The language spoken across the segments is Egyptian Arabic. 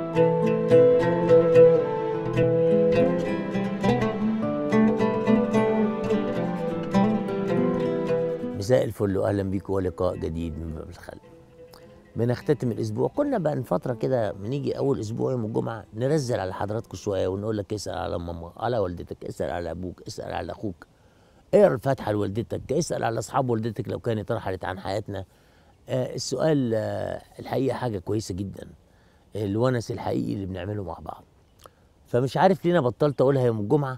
مساء الفل واهلا بيكم ولقاء جديد من باب الخلق بنختتم الاسبوع كنا بقى من فتره كده بنيجي اول اسبوع يوم الجمعه نرزل على حضراتكم شويه ونقول لك اسال على ماما على والدتك اسال على ابوك اسال على اخوك اقرا الفاتحه لوالدتك اسال على اصحاب والدتك لو كانت رحلت عن حياتنا آه السؤال آه الحقيقه حاجه كويسه جدا الونس الحقيقي اللي بنعمله مع بعض فمش عارف ليه انا بطلت اقولها يوم الجمعه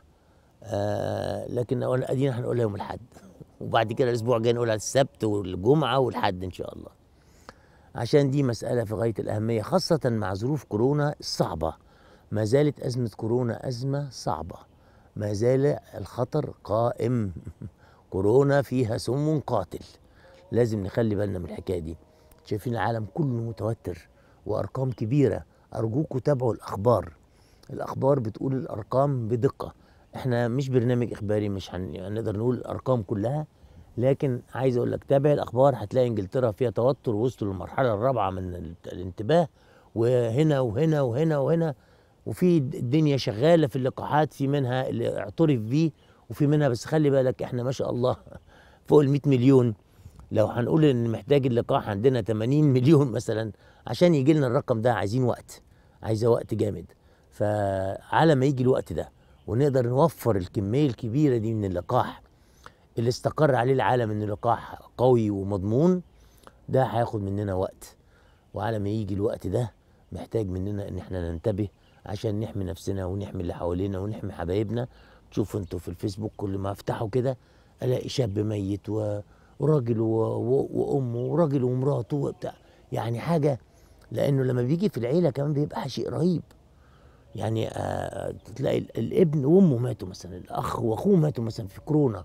آه لكن أقول- ادينا هنقولها يوم الاحد وبعد كده الاسبوع الجاي نقولها السبت والجمعه والحد ان شاء الله عشان دي مسألة في غاية الأهمية خاصة مع ظروف كورونا الصعبة ما زالت أزمة كورونا أزمة صعبة ما زال الخطر قائم كورونا فيها سم قاتل لازم نخلي بالنا من الحكاية دي شايفين العالم كله متوتر وأرقام كبيرة أرجوكوا تابعوا الأخبار الأخبار بتقول الأرقام بدقة احنا مش برنامج إخباري مش هن- هنقدر نقول الأرقام كلها لكن عايز اقول لك تابع الاخبار هتلاقي انجلترا فيها توتر وصلوا للمرحله الرابعه من ال- الانتباه وهنا وهنا وهنا وهنا وفي د- الدنيا شغاله في اللقاحات في منها اللي اعترف بيه وفي منها بس خلي بالك احنا ما شاء الله فوق ال 100 مليون لو هنقول ان محتاج اللقاح عندنا 80 مليون مثلا عشان يجي لنا الرقم ده عايزين وقت عايزه وقت جامد فعلى ما يجي الوقت ده ونقدر نوفر الكميه الكبيره دي من اللقاح اللي استقر عليه العالم ان اللقاح قوي ومضمون ده هياخد مننا وقت وعلى ما يجي الوقت ده محتاج مننا ان احنا ننتبه عشان نحمي نفسنا ونحمي اللي حوالينا ونحمي حبايبنا تشوفوا انتوا في الفيسبوك كل ما افتحه كده الاقي شاب ميت و... وراجل و... و... وامه وراجل ومراته وبتاع يعني حاجه لانه لما بيجي في العيله كمان بيبقى شيء رهيب يعني آه تلاقي ال- الابن وامه ماتوا مثلا الاخ واخوه ماتوا مثلا في كورونا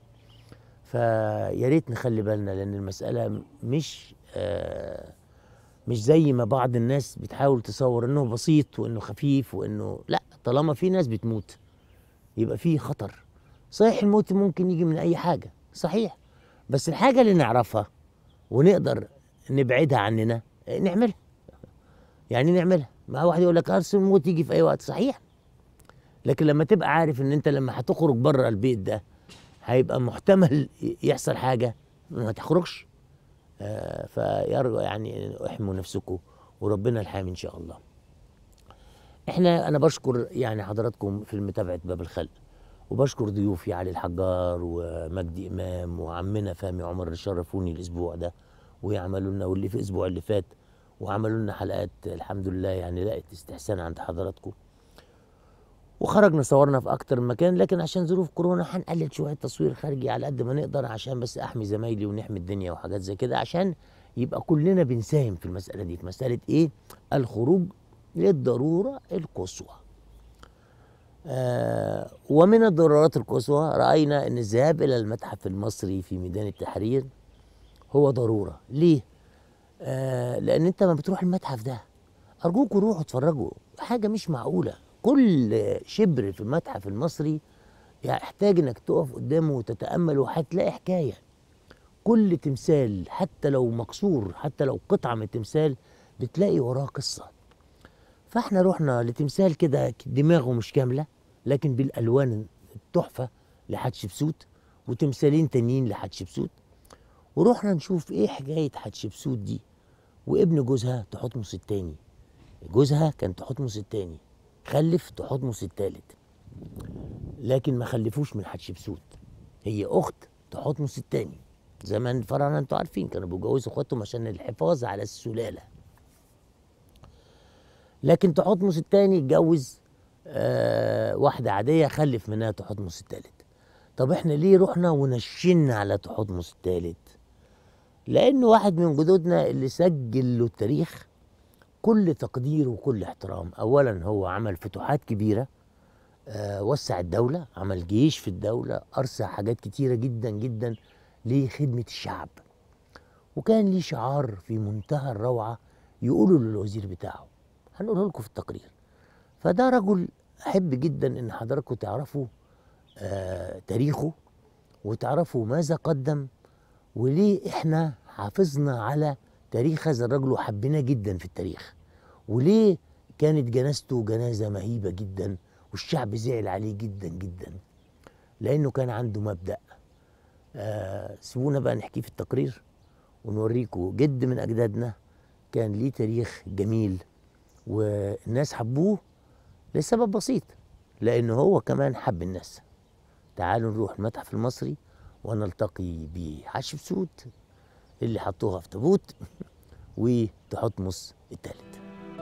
فيا ريت نخلي بالنا لان المساله مش آه مش زي ما بعض الناس بتحاول تصور انه بسيط وانه خفيف وانه لا طالما في ناس بتموت يبقى في خطر صحيح الموت ممكن يجي من اي حاجه صحيح بس الحاجه اللي نعرفها ونقدر نبعدها عننا آه، نعملها يعني نعملها ما واحد يقول لك ارسل الموت يجي في اي وقت صحيح لكن لما تبقى عارف ان انت لما هتخرج بره البيت ده هيبقى محتمل يحصل حاجه ما تخرجش آه فيرجو يعني احموا نفسكم وربنا الحامي ان شاء الله احنا انا بشكر يعني حضراتكم في متابعه باب الخلق وبشكر ضيوفي علي الحجار ومجدي امام وعمنا فهمي عمر اللي شرفوني الاسبوع ده ويعملوا لنا واللي في الاسبوع اللي فات وعملوا لنا حلقات الحمد لله يعني لقت استحسان عند حضراتكم وخرجنا صورنا في اكتر من مكان لكن عشان ظروف كورونا هنقلل شويه تصوير خارجي على قد ما نقدر عشان بس احمي زمايلي ونحمي الدنيا وحاجات زي كده عشان يبقى كلنا بنساهم في المساله دي في مساله ايه الخروج للضروره القصوى آه ومن الضرورات القصوى راينا ان الذهاب الى المتحف المصري في ميدان التحرير هو ضروره ليه آه لان انت ما بتروح المتحف ده ارجوكوا روحوا اتفرجوا حاجه مش معقوله كل شبر في المتحف المصري يحتاج انك تقف قدامه وتتامل وهتلاقي حكايه كل تمثال حتى لو مكسور حتى لو قطعه من التمثال بتلاقي وراه قصه فاحنا رحنا لتمثال كده دماغه مش كامله لكن بالالوان التحفه لحتشبسوت وتمثالين تانيين لحتشبسوت ورحنا نشوف ايه حكايه حتشبسوت دي وابن جوزها تحتمس التاني جوزها كان تحتمس التاني خلف تحتمس التالت لكن ما خلفوش من حتشبسوت هي اخت تحتمس التاني زمان الفراعنه انتوا عارفين كانوا بيجوزوا اخواتهم عشان الحفاظ على السلاله لكن تحتمس التاني اتجوز آه واحده عاديه خلف منها تحتمس التالت طب احنا ليه رحنا ونشنا على تحتمس التالت لان واحد من جدودنا اللي سجل له التاريخ كل تقدير وكل احترام اولا هو عمل فتوحات كبيره آه وسع الدوله عمل جيش في الدوله ارسى حاجات كتيره جدا جدا لخدمه الشعب وكان ليه شعار في منتهى الروعه يقوله للوزير بتاعه هنقوله لكم في التقرير فده رجل احب جدا ان حضراتكم تعرفوا آه تاريخه وتعرفوا ماذا قدم وليه احنا حافظنا على تاريخ هذا الرجل وحبيناه جدا في التاريخ وليه كانت جنازته جنازة مهيبة جدا والشعب زعل عليه جدا جدا لأنه كان عنده مبدأ آه سيبونا بقى نحكيه في التقرير ونوريكم جد من أجدادنا كان ليه تاريخ جميل والناس حبوه لسبب بسيط لأنه هو كمان حب الناس تعالوا نروح المتحف المصري ونلتقي بحتشبسوت اللي حطوها في تابوت وتحتمس الثالث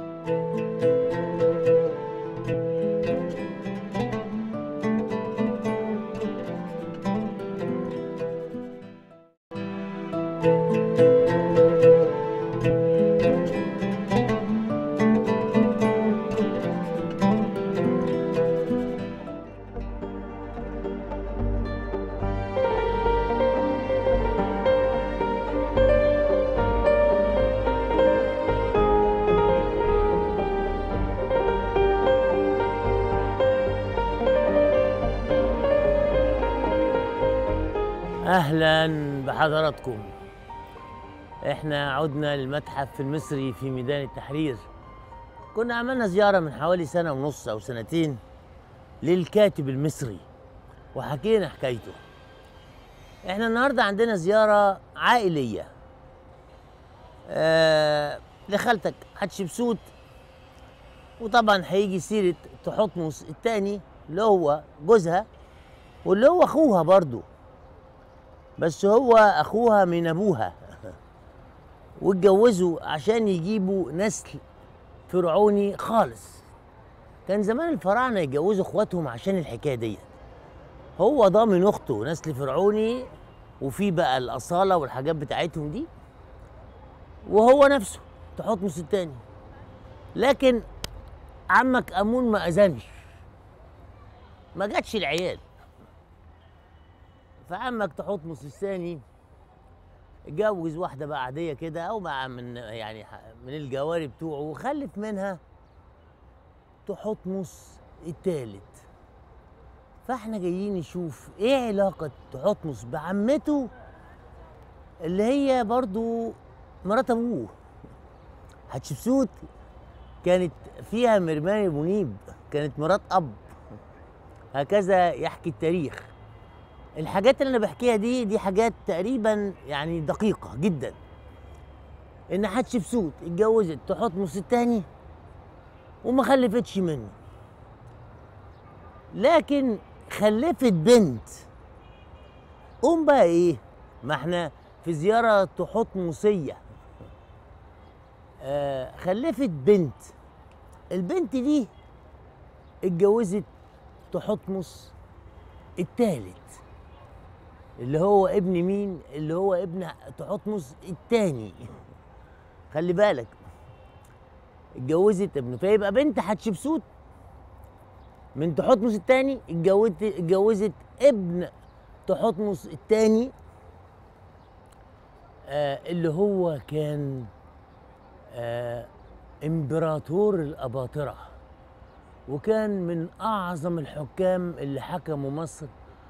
اهلا بحضراتكم احنا عدنا للمتحف المصري في ميدان التحرير كنا عملنا زياره من حوالي سنه ونص او سنتين للكاتب المصري وحكينا حكايته احنا النهارده عندنا زياره عائليه آه لخالتك حتشبسوت وطبعا هيجي سيره تحتمس الثاني اللي هو جوزها واللي هو اخوها برضه بس هو اخوها من ابوها واتجوزوا عشان يجيبوا نسل فرعوني خالص كان زمان الفراعنه يتجوزوا اخواتهم عشان الحكايه ديت هو ضامن اخته نسل فرعوني وفي بقى الاصاله والحاجات بتاعتهم دي وهو نفسه تحتمس التاني لكن عمك امون ما اذنش ما جاتش العيال فعمك تحتمس الثاني اتجوز واحدة بقى عادية كده أو مع من يعني من الجواري بتوعه وخلف منها تحتمس التالت فاحنا جايين نشوف ايه علاقة تحتمس بعمته اللي هي برضو مرات ابوه حتشبسوت كانت فيها مرمان منيب كانت مرات اب هكذا يحكي التاريخ الحاجات اللي انا بحكيها دي دي حاجات تقريبا يعني دقيقة جدا ان حتشبسوت اتجوزت تحتمس التاني وما خلفتش منه لكن خلفت بنت قوم بقى ايه ما احنا في زيارة تحتمسية آه خلفت بنت البنت دي اتجوزت تحتمس التالت اللي هو ابن مين اللي هو ابن تحتمس التاني خلي بالك اتجوزت ابنه فيبقى بنت حتشبسوت من تحتمس التاني اتجوزت اتجوزت ابن تحتمس التاني آه اللي هو كان آه امبراطور الاباطره وكان من اعظم الحكام اللي حكموا مصر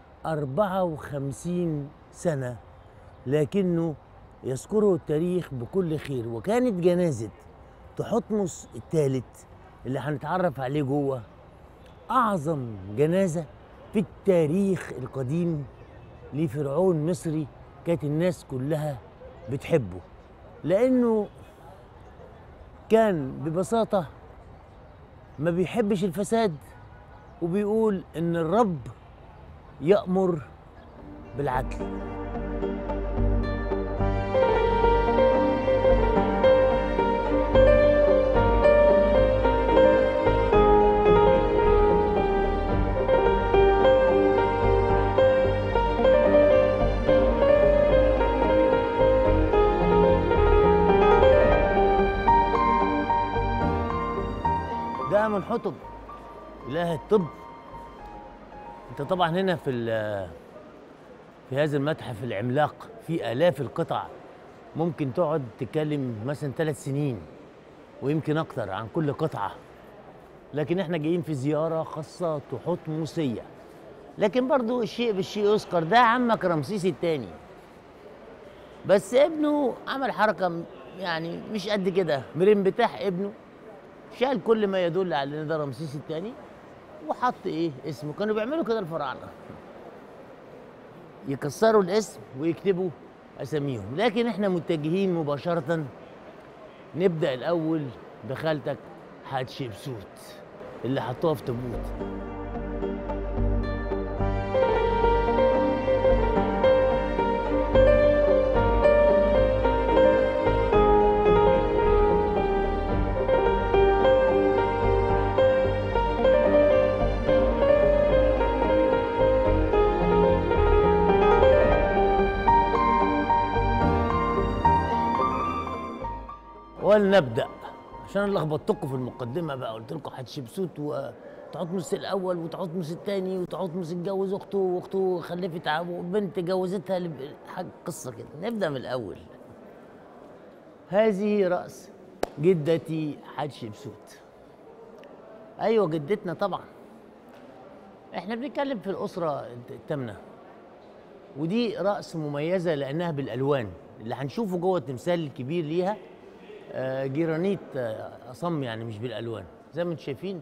54 سنة لكنه يذكره التاريخ بكل خير وكانت جنازة تحتمس الثالث اللي هنتعرف عليه جوه أعظم جنازة في التاريخ القديم لفرعون مصري كانت الناس كلها بتحبه لأنه كان ببساطة ما بيحبش الفساد وبيقول إن الرب يأمر بالعدل ده من حطب إله الطب انت طبعا هنا في ال- في هذا المتحف العملاق في آلاف القطع ممكن تقعد تتكلم مثلا ثلاث سنين ويمكن أكتر عن كل قطعة لكن احنا جايين في زيارة خاصة تحتمسية لكن برضو الشيء بالشيء يذكر ده عمك رمسيس الثاني بس ابنه عمل حركة م- يعني مش قد كده مرين بتاع ابنه شال كل ما يدل على ان ده رمسيس الثاني وحط ايه اسمه كانوا بيعملوا كده الفراعنه يكسروا الاسم ويكتبوا اساميهم لكن احنا متجهين مباشره نبدا الاول بخالتك حتشبسوت اللي حطوها في تابوت ولنبدا عشان أنا لخبطتكم في المقدمه بقى قلت لكم حتشبسوت وتحتمس الاول وتحتمس الثاني وتحتمس اتجوز اخته واخته خلفت عمه وبنت جوزتها لب- حاجه قصه كده نبدا من الاول هذه راس جدتي حتشبسوت ايوه جدتنا طبعا احنا بنتكلم في الاسره الثامنه ودي راس مميزه لانها بالالوان اللي هنشوفه جوه التمثال الكبير ليها آه، جرانيت آه، اصم يعني مش بالالوان زي ما انتم شايفين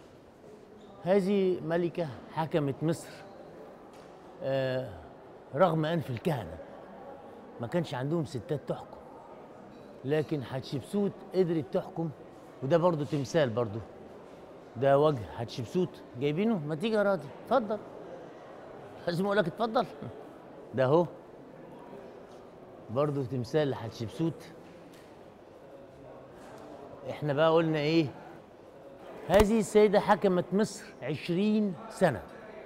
هذه ملكه حكمت مصر آه، رغم انف الكهنه ما كانش عندهم ستات تحكم لكن حتشبسوت قدرت تحكم وده برضو تمثال برضو ده وجه حتشبسوت جايبينه ما تيجي يا راضي اتفضل لازم اقول لك اتفضل ده اهو برضو تمثال لحتشبسوت احنا بقى قلنا ايه هذه السيدة حكمت مصر عشرين سنة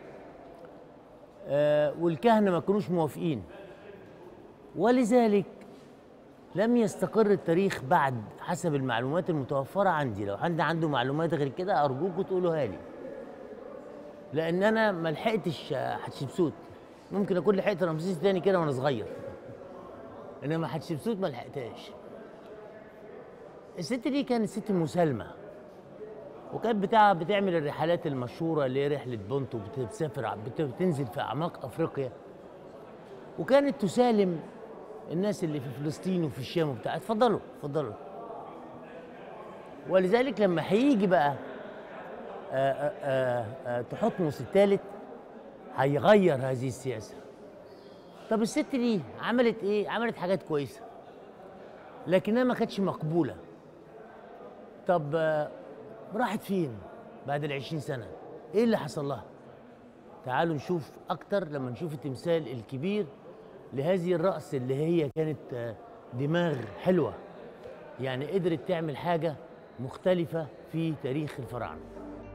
آه والكهنة ما كانوش موافقين ولذلك لم يستقر التاريخ بعد حسب المعلومات المتوفرة عندي لو حد عنده معلومات غير كده أرجوكوا تقولوها لي لأن أنا ما لحقتش آه، حتشبسوت ممكن أكون لحقت رمسيس تاني كده وأنا صغير إنما حتشبسوت ما لحقتهاش الست دي كانت ست مسالمة وكانت بتاع بتعمل الرحلات المشهورة اللي هي رحلة بونتو بتسافر ع- بت- بتنزل في أعماق أفريقيا وكانت تسالم الناس اللي في فلسطين وفي الشام وبتاع اتفضلوا اتفضلوا ولذلك لما هيجي بقى آه، آه، آه، آه، تحتمس الثالث هيغير هذه السياسة طب الست دي عملت ايه؟ عملت حاجات كويسة لكنها ما كانتش مقبولة طب آه، راحت فين بعد العشرين سنة ايه اللي حصل لها تعالوا نشوف اكتر لما نشوف التمثال الكبير لهذه الرأس اللي هي كانت آه، دماغ حلوة يعني قدرت تعمل حاجة مختلفة في تاريخ الفراعنة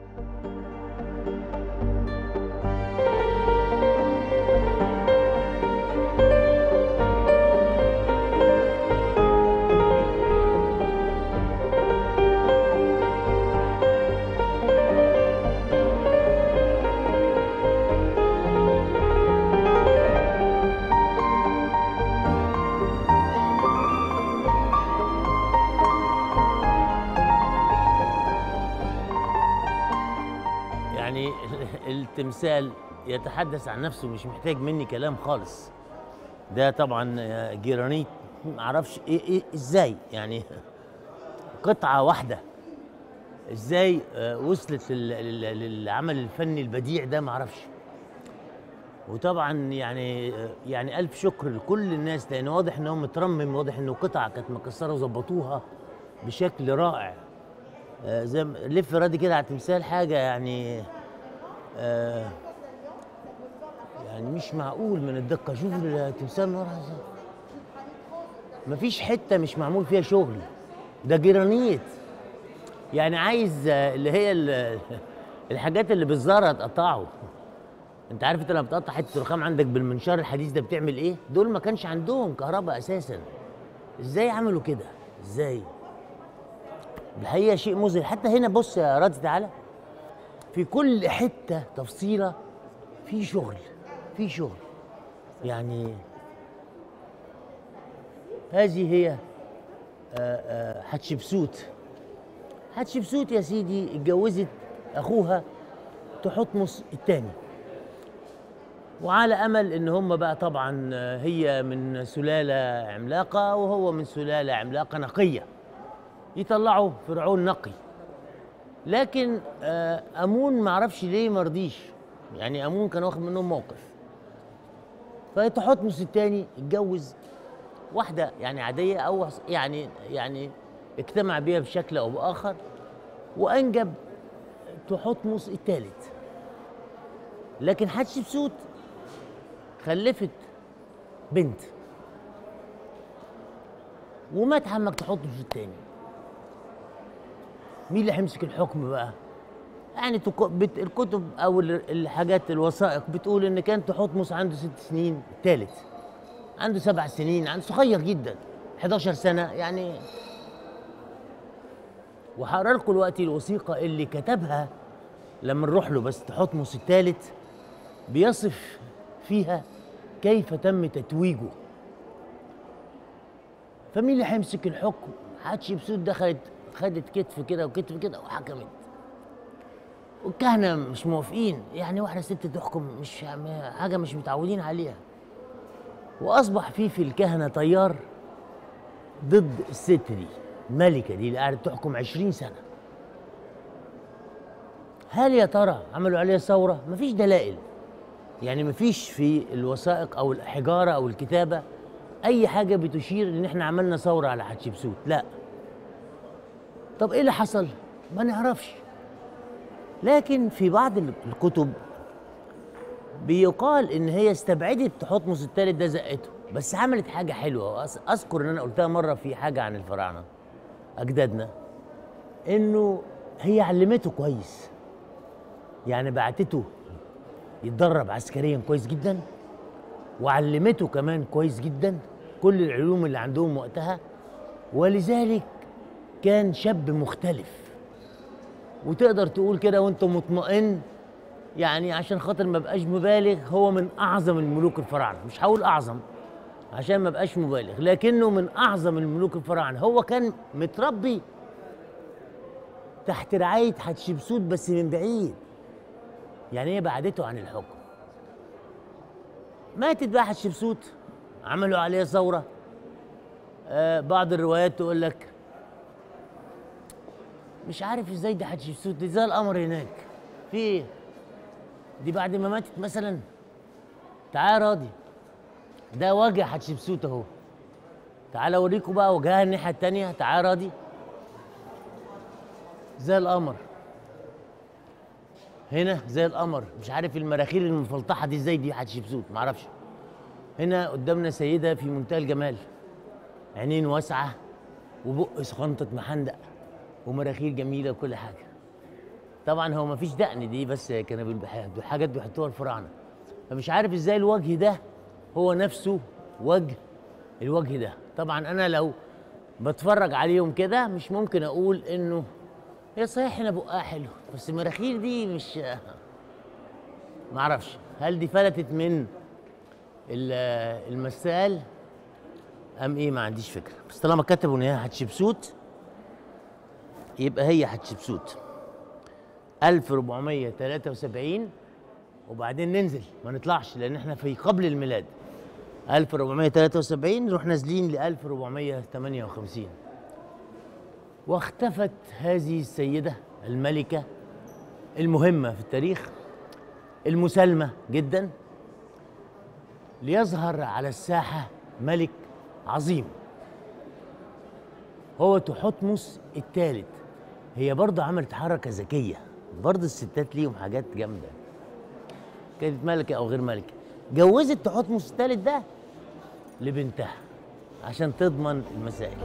يعني التمثال يتحدث عن نفسه مش محتاج مني كلام خالص ده طبعا آه، جرانيت معرفش ايه ايه ازاي يعني قطعة واحدة ازاي آه، وصلت لل- لل- للعمل الفني البديع ده معرفش وطبعا يعني آه، يعني الف شكر لكل الناس لان واضح انهم مترمم واضح انه قطعة كانت مكسرة وظبطوها بشكل رائع آه، زي ما لف راضي كده على التمثال حاجة يعني آه يعني مش معقول من الدقة شوف التمثال من ورا ازاي مفيش حتة مش معمول فيها شغل ده جرانيت يعني عايز آه، اللي هي ال- الحاجات اللي بالزارة تقطعه انت عارف انت لما بتقطع حته رخام عندك بالمنشار الحديث ده بتعمل ايه دول ما كانش عندهم كهرباء اساسا ازاي عملوا كده ازاي الحقيقه شيء مذهل حتى هنا بص يا راضي تعالى في كل حته تفصيله في شغل في شغل يعني هذه هي آه، آه، حتشبسوت حتشبسوت يا سيدي اتجوزت اخوها تحتمس الثاني وعلى امل ان هم بقى طبعا آه، هي من سلاله عملاقه وهو من سلاله عملاقه نقيه يطلعوا فرعون نقي لكن آه، امون ما اعرفش ليه ما رضيش يعني امون كان واخد منهم موقف فتحتمس الثاني اتجوز واحده يعني عاديه او يعني يعني اجتمع بيها بشكل او باخر وانجب تحتمس الثالث لكن حتشبسوت خلفت بنت ومات عمك تحتمس الثاني مين اللي هيمسك الحكم بقى؟ يعني تك- بت- الكتب او ال- الحاجات الوثائق بتقول ان كان تحتمس عنده ست سنين ثالث عنده سبع سنين عنده صغير جدا 11 سنه يعني وهقرا لكم دلوقتي الوثيقه اللي كتبها لما نروح له بس تحتمس الثالث بيصف فيها كيف تم تتويجه فمين اللي هيمسك الحكم؟ حتشبسوت دخلت خدت كتف كده وكتف كده وحكمت والكهنة مش موافقين يعني واحدة ست تحكم مش حاجة مش متعودين عليها وأصبح في في الكهنة تيار ضد الست دي الملكة دي اللي قاعدة تحكم عشرين سنة هل يا ترى عملوا عليها ثورة؟ مفيش دلائل يعني مفيش في الوثائق أو الحجارة أو الكتابة أي حاجة بتشير إن إحنا عملنا ثورة على حتشبسوت لا طب إيه اللي حصل؟ ما نعرفش لكن في بعض الكتب بيقال ان هي استبعدت تحتمس الثالث ده زقته بس عملت حاجه حلوه وأس- اذكر ان انا قلتها مره في حاجه عن الفراعنه اجدادنا انه هي علمته كويس يعني بعتته يتدرب عسكريا كويس جدا وعلمته كمان كويس جدا كل العلوم اللي عندهم وقتها ولذلك كان شاب مختلف وتقدر تقول كده وانت مطمئن يعني عشان خاطر ما بقاش مبالغ هو من اعظم الملوك الفراعنه مش هقول اعظم عشان ما بقاش مبالغ لكنه من اعظم الملوك الفراعنه هو كان متربي تحت رعايه حتشبسوت بس من بعيد يعني هي بعدته عن الحكم ماتت بقى حتشبسوت عملوا عليها ثوره آه بعض الروايات تقول لك مش عارف ازاي ده حتشبسوت دي زي القمر هناك في ايه دي بعد ما ماتت مثلا تعال يا راضي ده وجه حتشبسوت اهو تعال اوريكم بقى وجهها الناحيه التانيه تعال يا راضي زي القمر هنا زي القمر مش عارف المراخير المفلطحه دي ازاي دي حتشبسوت معرفش هنا قدامنا سيده في منتهى الجمال عينين واسعه وبق سخنطه محندق ومراخير جميله وكل حاجه طبعا هو ما فيش دقن دي بس كانوا بالبح- حاجات بيحطوها الفراعنه فمش عارف ازاي الوجه ده هو نفسه وجه الوجه ده طبعا انا لو بتفرج عليهم كده مش ممكن اقول انه هي صحيح هنا بقها حلو بس المراخير دي مش معرفش هل دي فلتت من ال- المسال ام ايه ما عنديش فكره بس طالما كتبوا ان هي حتشبسوت يبقى هي حتشبسوت 1473 وبعدين ننزل ما نطلعش لان احنا في قبل الميلاد 1473 نروح نازلين ل 1458 واختفت هذه السيدة الملكة المهمة في التاريخ المسالمة جدا ليظهر على الساحة ملك عظيم هو تحتمس الثالث هي برضه عملت حركة ذكية برضه الستات ليهم حاجات جامدة كانت ملكة أو غير ملكة جوزت تحتمس الثالث ده لبنتها عشان تضمن المسائل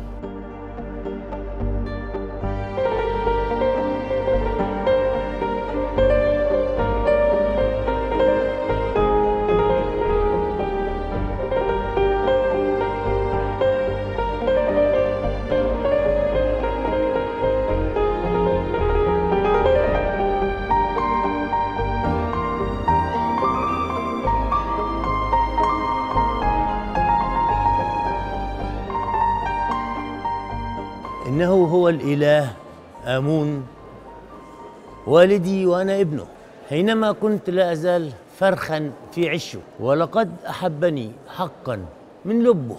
إنه هو الإله آمون والدي وأنا ابنه حينما كنت لا أزال فرخا في عشه ولقد أحبني حقا من لبه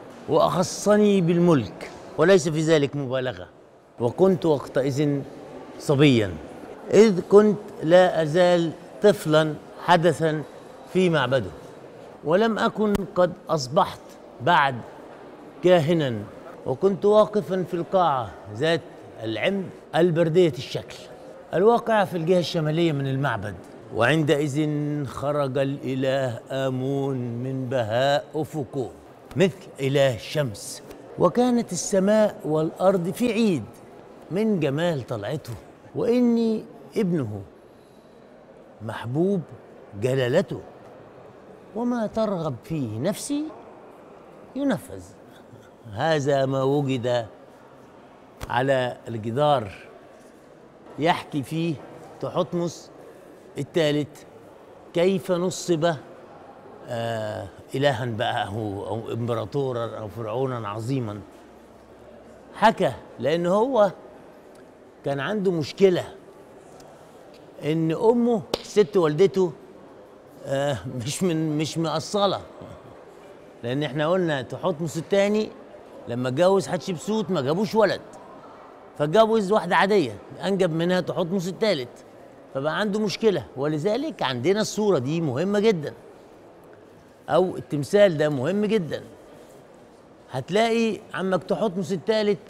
وأخصني بالملك وليس في ذلك مبالغة وكنت وقتئذ صبيا إذ كنت لا أزال طفلا حدثا في معبده ولم أكن قد أصبحت بعد كاهنا وكنت واقفا في القاعة ذات العمد البردية الشكل الواقعة في الجهة الشمالية من المعبد وعندئذ خرج الإله آمون من بهاء أفقه مثل إله الشمس وكانت السماء والأرض في عيد من جمال طلعته وإني ابنه محبوب جلالته وما ترغب فيه نفسي ينفذ هذا ما وجد على الجدار يحكي فيه تحتمس الثالث كيف نصب آه إلها بقى أو, أو إمبراطورا أو فرعونا عظيما حكى لأن هو كان عنده مشكلة إن أمه ست والدته آه مش من مش مقصلة لأن إحنا قلنا تحتمس الثاني لما اتجوز حتشبسوت ما جابوش ولد فاتجوز واحدة عادية أنجب منها تحتمس الثالث فبقى عنده مشكلة ولذلك عندنا الصورة دي مهمة جدا أو التمثال ده مهم جدا هتلاقي عمك تحتمس الثالث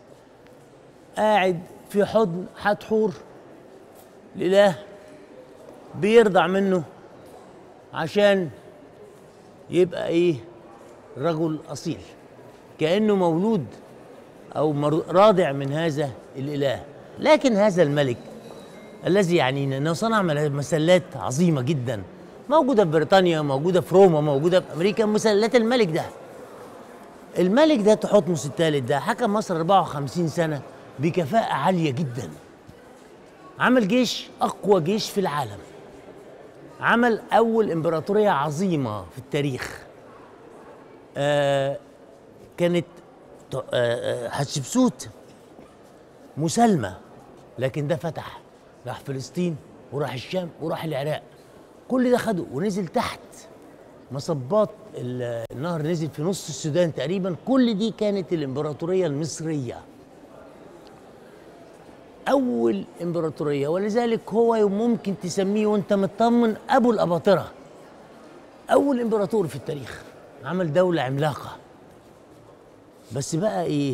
قاعد في حضن حتحور الإله بيرضع منه عشان يبقى إيه رجل أصيل كأنه مولود أو راضع من هذا الإله لكن هذا الملك الذي يعنينا أنه صنع مسلات عظيمة جدا موجودة في بريطانيا موجودة في روما موجودة في أمريكا مسلات الملك ده الملك ده تحتمس الثالث ده حكم مصر 54 سنة بكفاءة عالية جدا عمل جيش أقوى جيش في العالم عمل أول إمبراطورية عظيمة في التاريخ آه كانت حتشبسوت مسالمة لكن ده فتح راح فلسطين وراح الشام وراح العراق كل ده خده ونزل تحت مصبات النهر نزل في نص السودان تقريبا كل دي كانت الامبراطوريه المصريه اول امبراطوريه ولذلك هو ممكن تسميه وانت مطمن ابو الاباطره اول امبراطور في التاريخ عمل دوله عملاقه بس بقى ايه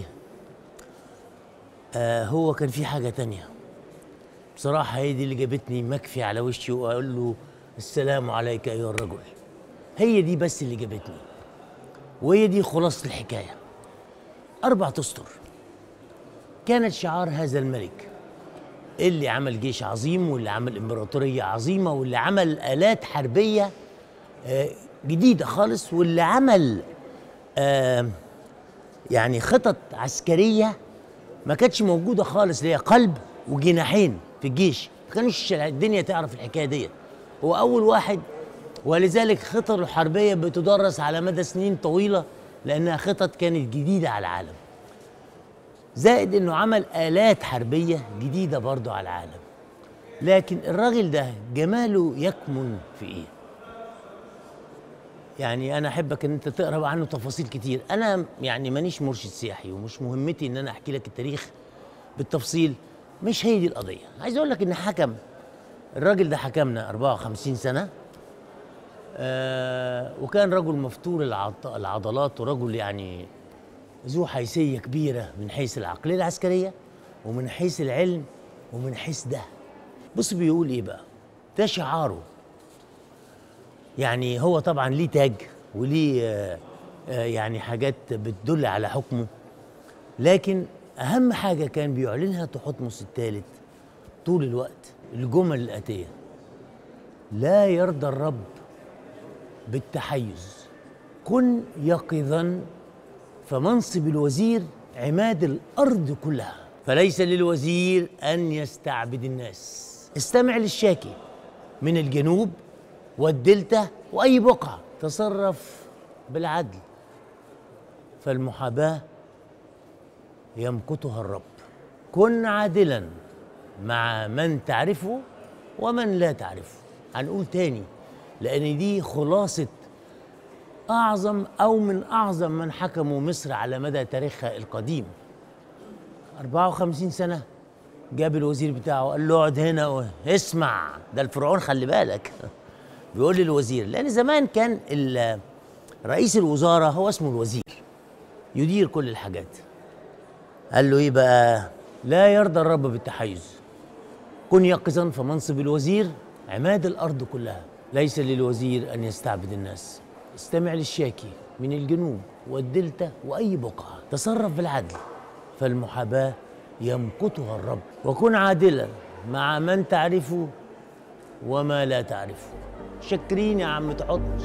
آه هو كان في حاجه تانية بصراحه هي دي اللي جابتني مكفي على وشي واقول له السلام عليك ايها الرجل هي دي بس اللي جابتني وهي دي خلاصه الحكايه اربع اسطر كانت شعار هذا الملك اللي عمل جيش عظيم واللي عمل امبراطوريه عظيمه واللي عمل الات حربيه آه جديده خالص واللي عمل آه يعني خطط عسكريه ما كانتش موجوده خالص اللي هي قلب وجناحين في الجيش ما كانش الدنيا تعرف الحكايه ديت هو اول واحد ولذلك خطط الحربيه بتدرس على مدى سنين طويله لانها خطط كانت جديده على العالم زائد انه عمل الات حربيه جديده برضه على العالم لكن الراجل ده جماله يكمن في ايه يعني انا احبك ان انت تقرا عنه تفاصيل كتير انا يعني مانيش مرشد سياحي ومش مهمتي ان انا احكي لك التاريخ بالتفصيل مش هي دي القضيه عايز اقول لك ان حكم الراجل ده حكمنا 54 سنه آه وكان رجل مفتور العضلات ورجل يعني ذو حيثيه كبيره من حيث العقليه العسكريه ومن حيث العلم ومن حيث ده بص بيقول ايه بقى ده شعاره يعني هو طبعا ليه تاج وليه آه آه يعني حاجات بتدل على حكمه لكن اهم حاجه كان بيعلنها تحتمس الثالث طول الوقت الجمل الاتيه لا يرضى الرب بالتحيز كن يقظا فمنصب الوزير عماد الارض كلها فليس للوزير ان يستعبد الناس استمع للشاكي من الجنوب والدلتا واي بقعه تصرف بالعدل فالمحاباه يمقتها الرب كن عادلا مع من تعرفه ومن لا تعرفه هنقول تاني لان دي خلاصه اعظم او من اعظم من حكموا مصر على مدى تاريخها القديم 54 سنه جاب الوزير بتاعه قال له اقعد هنا و- اسمع ده الفرعون خلي بالك بيقول للوزير لان زمان كان ال- رئيس الوزاره هو اسمه الوزير يدير كل الحاجات قال له ايه بقى لا يرضى الرب بالتحيز كن يقظا فمنصب الوزير عماد الارض كلها ليس للوزير ان يستعبد الناس استمع للشاكي من الجنوب والدلتا واي بقعه تصرف بالعدل فالمحاباه يمقتها الرب وكن عادلا مع من تعرفه وما لا تعرفه شكرين يا عم تحطش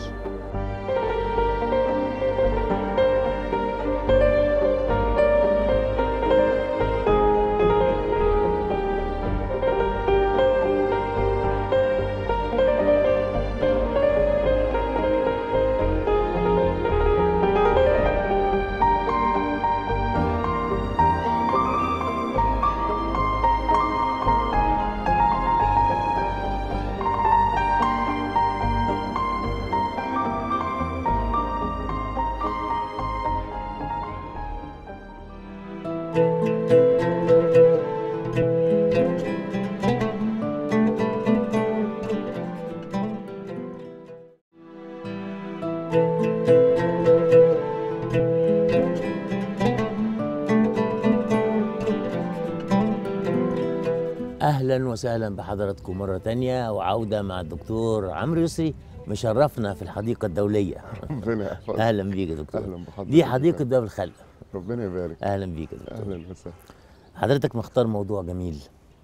اهلا وسهلا بحضراتكم مره تانية وعوده مع الدكتور عمرو يسري مشرفنا في الحديقه الدوليه ربنا يحفظك اهلا بيك يا دكتور اهلا بحضرتك دي حديقه باب الخلق ربنا يبارك اهلا بيك يا دكتور اهلا وسهلا حضرتك مختار موضوع جميل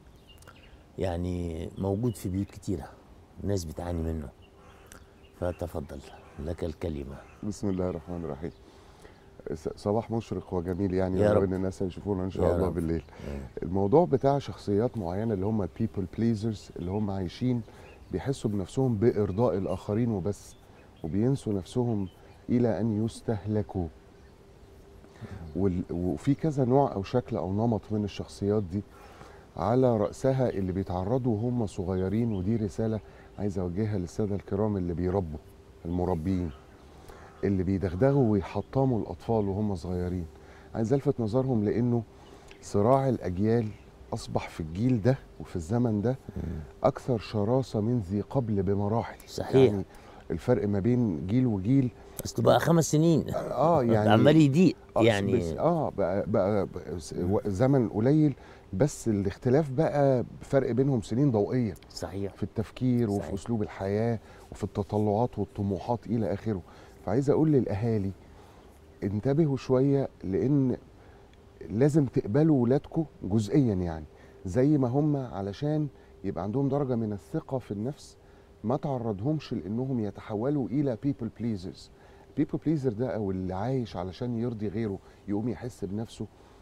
يعني موجود في بيوت كتيره الناس بتعاني منه فتفضل لك الكلمه بسم الله الرحمن الرحيم س- صباح مشرق وجميل يعني يا يا رب. رب الناس يشوفونا ان شاء يا الله رب. بالليل الموضوع بتاع شخصيات معينه اللي هم people pleasers اللي هم عايشين بيحسوا بنفسهم بارضاء الاخرين وبس وبينسوا نفسهم الى ان يستهلكوا وال- وفي كذا نوع او شكل او نمط من الشخصيات دي على راسها اللي بيتعرضوا وهم صغيرين ودي رساله عايز اوجهها للساده الكرام اللي بيربوا المربيين اللي بيدغدغوا ويحطموا الاطفال وهم صغيرين عايز الفت نظرهم لانه صراع الاجيال اصبح في الجيل ده وفي الزمن ده اكثر شراسه من ذي قبل بمراحل صحيح. يعني الفرق ما بين جيل وجيل بس بقى خمس سنين اه يعني عمال يضيق آه، بس يعني اه بقى, بقى, بقى س- و- زمن قليل بس الاختلاف بقى فرق بينهم سنين ضوئيه صحيح في التفكير وفي صحيح. اسلوب الحياه وفي التطلعات والطموحات الى اخره فعايز اقول للاهالي انتبهوا شويه لان لازم تقبلوا ولادكم جزئيا يعني زي ما هم علشان يبقى عندهم درجه من الثقه في النفس ما تعرضهمش لانهم يتحولوا الى people pleasers people pleaser ده او اللي عايش علشان يرضي غيره يقوم يحس بنفسه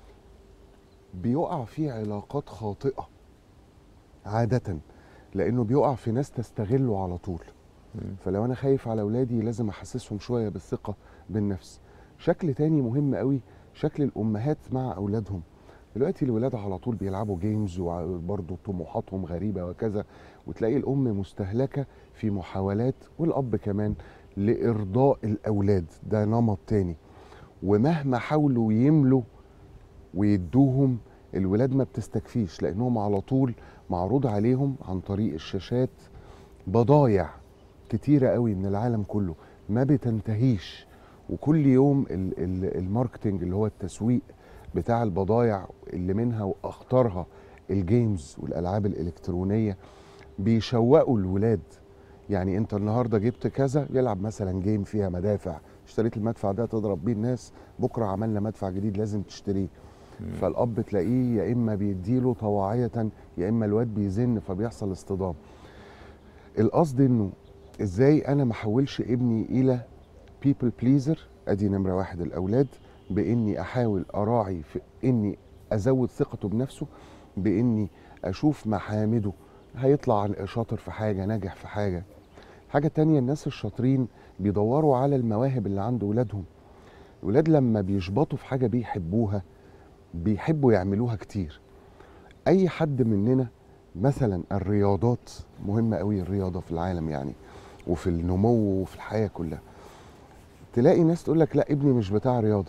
بيقع في علاقات خاطئه عاده لانه بيقع في ناس تستغله على طول فلو انا خايف على اولادي لازم احسسهم شويه بالثقه بالنفس شكل تاني مهم قوي شكل الامهات مع اولادهم دلوقتي الولاد على طول بيلعبوا جيمز وبرضه طموحاتهم غريبه وكذا وتلاقي الام مستهلكه في محاولات والاب كمان لارضاء الاولاد ده نمط تاني ومهما حاولوا يملوا ويدوهم الولاد ما بتستكفيش لانهم على طول معروض عليهم عن طريق الشاشات بضايع كتيرة قوي من العالم كله ما بتنتهيش وكل يوم ال- ال- الماركتينج اللي هو التسويق بتاع البضايع اللي منها واخطرها الجيمز والالعاب الالكترونيه بيشوقوا الولاد يعني انت النهارده جبت كذا يلعب مثلا جيم فيها مدافع اشتريت المدفع ده تضرب بيه الناس بكره عملنا مدفع جديد لازم تشتريه فالاب تلاقيه يا اما بيديله طواعيه يا اما الواد بيزن فبيحصل اصطدام القصد انه ازاي انا ما احولش ابني الى people pleaser ادي نمره واحد الاولاد باني احاول اراعي في اني ازود ثقته بنفسه باني اشوف محامده هيطلع عن- شاطر في حاجه ناجح في حاجه حاجه تانية الناس الشاطرين بيدوروا على المواهب اللي عند ولادهم الولاد لما بيشبطوا في حاجه بيحبوها بيحبوا يعملوها كتير اي حد مننا مثلا الرياضات مهمه قوي الرياضه في العالم يعني وفي النمو وفي الحياه كلها تلاقي ناس تقول لك لا ابني مش بتاع رياضه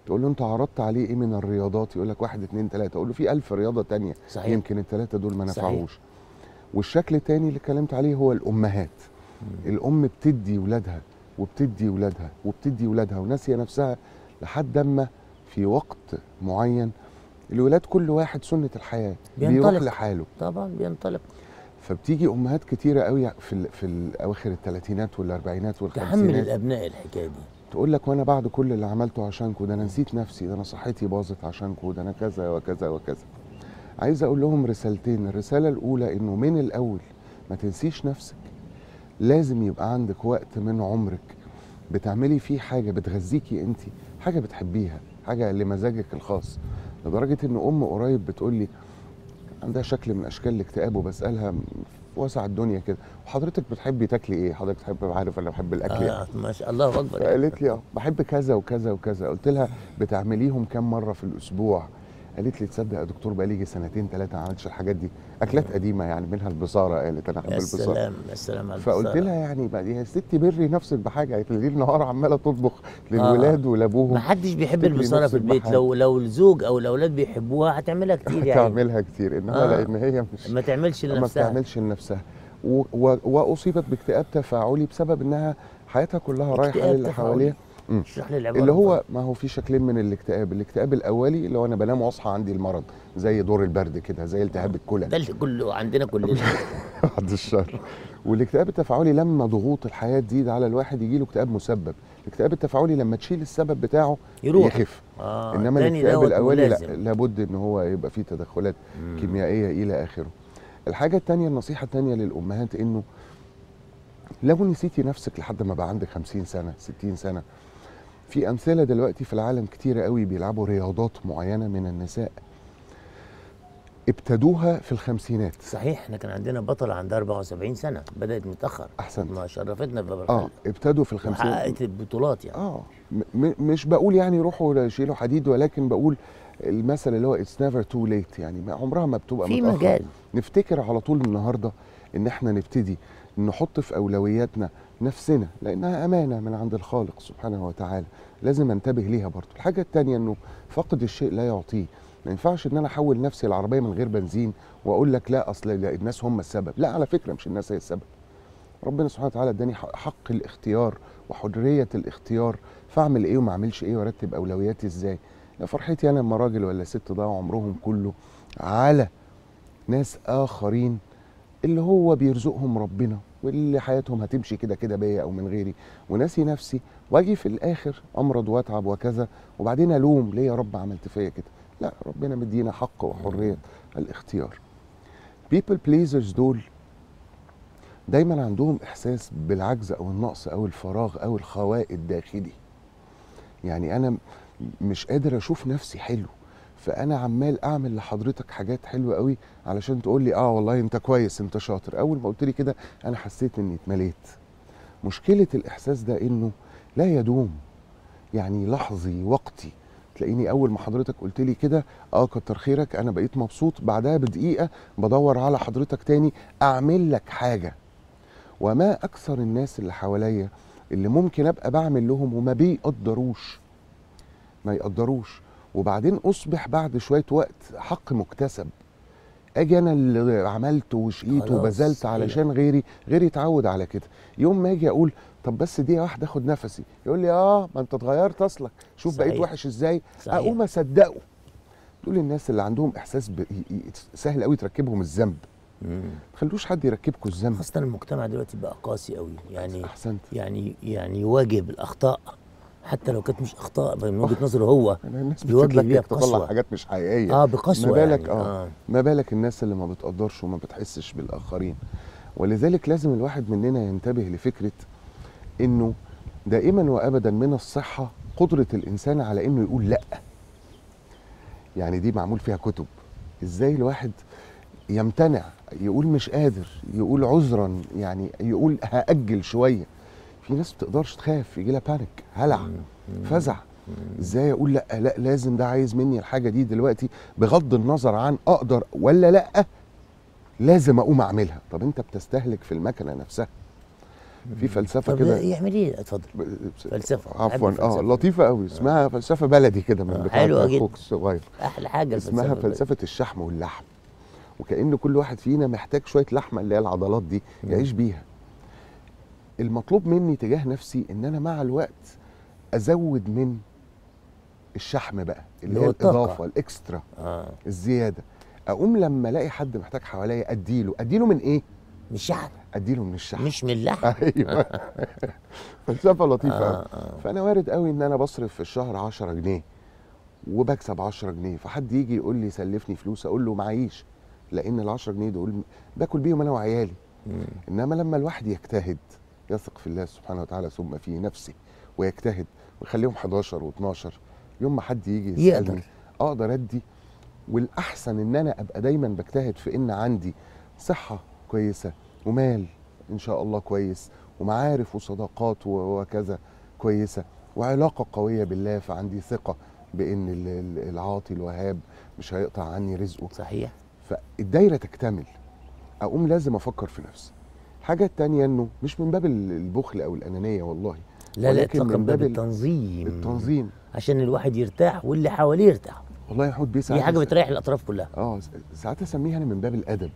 تقول له انت عرضت عليه ايه من الرياضات يقول لك واحد اتنين تلاته اقول له في ألف رياضه تانية صحيح يمكن التلاته دول ما صحيح. نفعوش والشكل التاني اللي اتكلمت عليه هو الامهات الام بتدي ولادها وبتدي ولادها وبتدي ولادها وناسيه نفسها لحد اما في وقت معين الولاد كل واحد سنه الحياه بيروح بينطلق. لحاله طبعا بينطلق فبتيجي امهات كتيره قوي في ال- في اواخر الثلاثينات والاربعينات تحمل والخمسينات الابناء الحكايه دي تقول لك وانا بعد كل اللي عملته عشانكم ده انا نسيت نفسي ده انا صحتي باظت عشانكم ده انا كذا وكذا وكذا عايز اقول لهم رسالتين الرساله الاولى انه من الاول ما تنسيش نفسك لازم يبقى عندك وقت من عمرك بتعملي فيه حاجه بتغذيكي انت حاجه بتحبيها حاجه لمزاجك الخاص لدرجه ان ام قريب بتقول لي عندها شكل من اشكال الاكتئاب وبسالها في وسع الدنيا كده وحضرتك بتحبي تاكلي ايه حضرتك تحب عارف انا بحب الاكل إيه؟ آه ما شاء الله اكبر فقالت لي اه بحب كذا وكذا وكذا قلت لها بتعمليهم كام مره في الاسبوع قالت لي تصدق يا دكتور بقى لي سنتين ثلاثه ما عملتش الحاجات دي اكلات قديمه يعني منها البصاره قالت انا احب يا البصاره سلام يا سلام على فقلت البصارة. لها يعني بقى يا ستي بري نفسك بحاجه قالت لي ليل نهار عماله تطبخ للولاد ولابوهم ما حدش بيحب تجري البصاره في نفسك البيت بحاجة. لو لو الزوج او الاولاد بيحبوها هتعملها كتير يعني تعملها كتير انما آه. لان هي مش ما تعملش ما لنفسها بتعملش لنفسها و- و- واصيبت باكتئاب تفاعلي بسبب انها حياتها كلها رايحه اكتئاب للي تفاعلي. حواليها مم. اشرح لي العباره اللي هو ما هو في شكلين من الاكتئاب الاكتئاب الاولي اللي هو انا بنام واصحى عندي المرض زي دور البرد كده زي التهاب الكلى ده اللي كله عندنا كلنا بعد الشر والاكتئاب التفاعلي لما ضغوط الحياه تزيد على الواحد يجي له اكتئاب مسبب الاكتئاب التفاعلي لما تشيل السبب بتاعه يروح يخف اه انما التاني الاكتئاب دوت الاولي لا ملازم. لابد ان هو يبقى فيه تدخلات مم. كيميائيه الى اخره الحاجه الثانيه النصيحه الثانيه للامهات انه لو نسيتي نفسك لحد ما بقى عندك 50 سنه 60 سنه في امثله دلوقتي في العالم كتيره قوي بيلعبوا رياضات معينه من النساء ابتدوها في الخمسينات صحيح احنا كان عندنا بطله عندها 74 سنه بدات متاخر احسنت ما شرفتنا في باب اه الخلق ابتدوا في الخمسينات وحققت البطولات يعني اه م- م- مش بقول يعني يروحوا يشيلوا حديد ولكن بقول المثل اللي هو اتس نيفر تو ليت يعني ما عمرها ما بتبقى في متأخر. مجال نفتكر على طول النهارده ان احنا نبتدي نحط في اولوياتنا نفسنا لانها امانه من عند الخالق سبحانه وتعالى لازم انتبه ليها برضه الحاجه الثانيه انه فقد الشيء لا يعطيه ما ينفعش ان انا احول نفسي العربيه من غير بنزين واقول لك لا اصل لا الناس هم السبب لا على فكره مش الناس هي السبب ربنا سبحانه وتعالى اداني حق حق الاختيار وحريه الاختيار فاعمل ايه وما اعملش ايه وارتب اولوياتي ازاي يا فرحتي انا لما راجل ولا ست ضاعوا عمرهم كله على ناس اخرين اللي هو بيرزقهم ربنا واللي حياتهم هتمشي كده كده بيا او من غيري وناسي نفسي واجي في الاخر امرض واتعب وكذا وبعدين الوم ليه يا رب عملت فيا كده لا ربنا مدينا حق وحريه الاختيار people pleasers دول دايما عندهم احساس بالعجز او النقص او الفراغ او الخواء الداخلي يعني انا م- مش قادر اشوف نفسي حلو فانا عمال اعمل لحضرتك حاجات حلوه قوي علشان تقول لي اه والله انت كويس انت شاطر اول ما قلت لي كده انا حسيت اني اتمليت مشكله الاحساس ده انه لا يدوم يعني لحظي وقتي تلاقيني اول ما حضرتك قلت لي كده اه كتر خيرك انا بقيت مبسوط بعدها بدقيقه بدور على حضرتك تاني اعمل لك حاجه وما اكثر الناس اللي حواليا اللي ممكن ابقى بعمل لهم وما بيقدروش ما يقدروش وبعدين اصبح بعد شويه وقت حق مكتسب اجي انا اللي عملت وشقيت خلاص، وبذلت أيوة. علشان غيري غيري يتعود على كده يوم ما اجي اقول طب بس دقيقه واحده اخد نفسي يقول لي اه ما انت اتغيرت اصلك شوف صحيح. بقيت وحش ازاي صحيح. اقوم اصدقه دول الناس اللي عندهم احساس ب... ي- ي- سهل قوي تركبهم الذنب مم. ما تخلوش حد يركبكم الذنب خاصه المجتمع دلوقتي بقى قاسي قوي يعني احسنت يعني يعني يواجه بالاخطاء حتى لو كانت مش اخطاء من وجهه نظره هو أنا الناس بيواجه بيها بتتلكك تطلع بقسوة. حاجات مش حقيقيه اه بقسوه ما بالك يعني. اه ما بالك الناس اللي ما بتقدرش وما بتحسش بالاخرين ولذلك لازم الواحد مننا ينتبه لفكره انه دائما وابدا من الصحه قدره الانسان على انه يقول لا يعني دي معمول فيها كتب ازاي الواحد يمتنع يقول مش قادر يقول عذرا يعني يقول هاجل شويه في ناس بتقدرش تخاف يجي لها بانيك هلع مم. مم. فزع ازاي اقول لا لا لازم ده عايز مني الحاجه دي دلوقتي بغض النظر عن اقدر ولا لا لازم اقوم اعملها طب انت بتستهلك في المكنه نفسها في فلسفه طب كده يعمل ايه اتفضل فلسفة. بحب عفوا اه الفلسفة. لطيفه قوي اسمها فلسفه بلدي كده من آه، بتاعت حلوة جدا. اخوك الصغير احلى حاجه اسمها الفلسفة. فلسفه الشحم واللحم وكأن كل واحد فينا محتاج شويه لحمه اللي هي العضلات دي مم. يعيش بيها المطلوب مني تجاه نفسي ان انا مع الوقت ازود من الشحم بقى اللي اللي هي هو الطاقة. الاضافه الاكسترا اه الزياده اقوم لما الاقي حد محتاج حواليا اديله اديله من ايه مش شحم اديله من الشحم مش من اللحم ايوه فلسفه لطيفه آه قوي آه. فانا وارد قوي ان انا بصرف في الشهر 10 جنيه وبكسب 10 جنيه فحد يجي يقول لي سلفني فلوس اقول له معيش لان ال 10 جنيه دول باكل بيهم انا وعيالي مم. انما لما الواحد يجتهد يثق في الله سبحانه وتعالى ثم في نفسه ويجتهد ويخليهم 11 و12 يوم ما حد يجي يقدر. يسالني اقدر ادي والاحسن ان انا ابقى دايما بجتهد في ان عندي صحه كويسه ومال ان شاء الله كويس ومعارف وصداقات و- وكذا كويسه وعلاقه قويه بالله فعندي ثقه بان ال- ال- العاطي الوهاب مش هيقطع عني رزقه صحيح فالدايره تكتمل اقوم لازم افكر في نفسي الحاجه التانية انه مش من باب ال- البخل او الانانيه والله لا لا ولكن اطلاقا من باب باب ال- التنظيم التنظيم عشان الواحد يرتاح واللي حواليه يرتاحوا والله يا حود بيه دي ساعات حاجه بتريح الاطراف كلها اه س- ساعات اسميها انا من باب الادب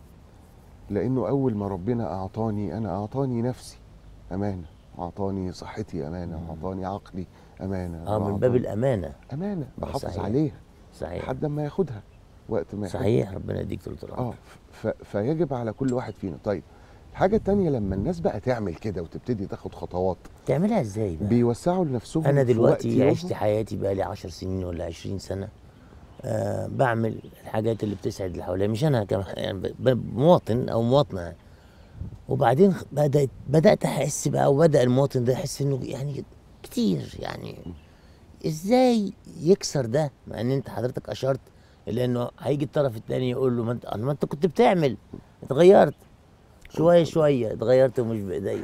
لانه اول ما ربنا اعطاني انا اعطاني نفسي امانه اعطاني صحتي امانه مم. اعطاني عقلي امانه اه من باب وأعطاني- الامانه امانه آه، بحافظ صحيح. عليها صحيح لحد ما ياخدها وقت ما يحب. صحيح ربنا يديك طول اه العمر ف- ف- فيجب على كل واحد فينا طيب الحاجه التانية لما الناس بقى تعمل كده وتبتدي تاخد خطوات تعملها ازاي بقى بيوسعوا لنفسهم انا في وقت دلوقتي يومهم. عشت حياتي بقى لي 10 سنين ولا 20 سنه أه بعمل الحاجات اللي بتسعد اللي حواليا مش انا كمان يعني ب- ب- مواطن او مواطنه يعني. وبعدين خ- بدات بدات احس بقى وبدا المواطن ده يحس انه يعني كتير يعني ازاي يكسر ده مع ان انت حضرتك اشرت لانه هيجي الطرف الثاني يقول له ما انت ما انت كنت بتعمل اتغيرت شويه شويه اتغيرت ومش بايديا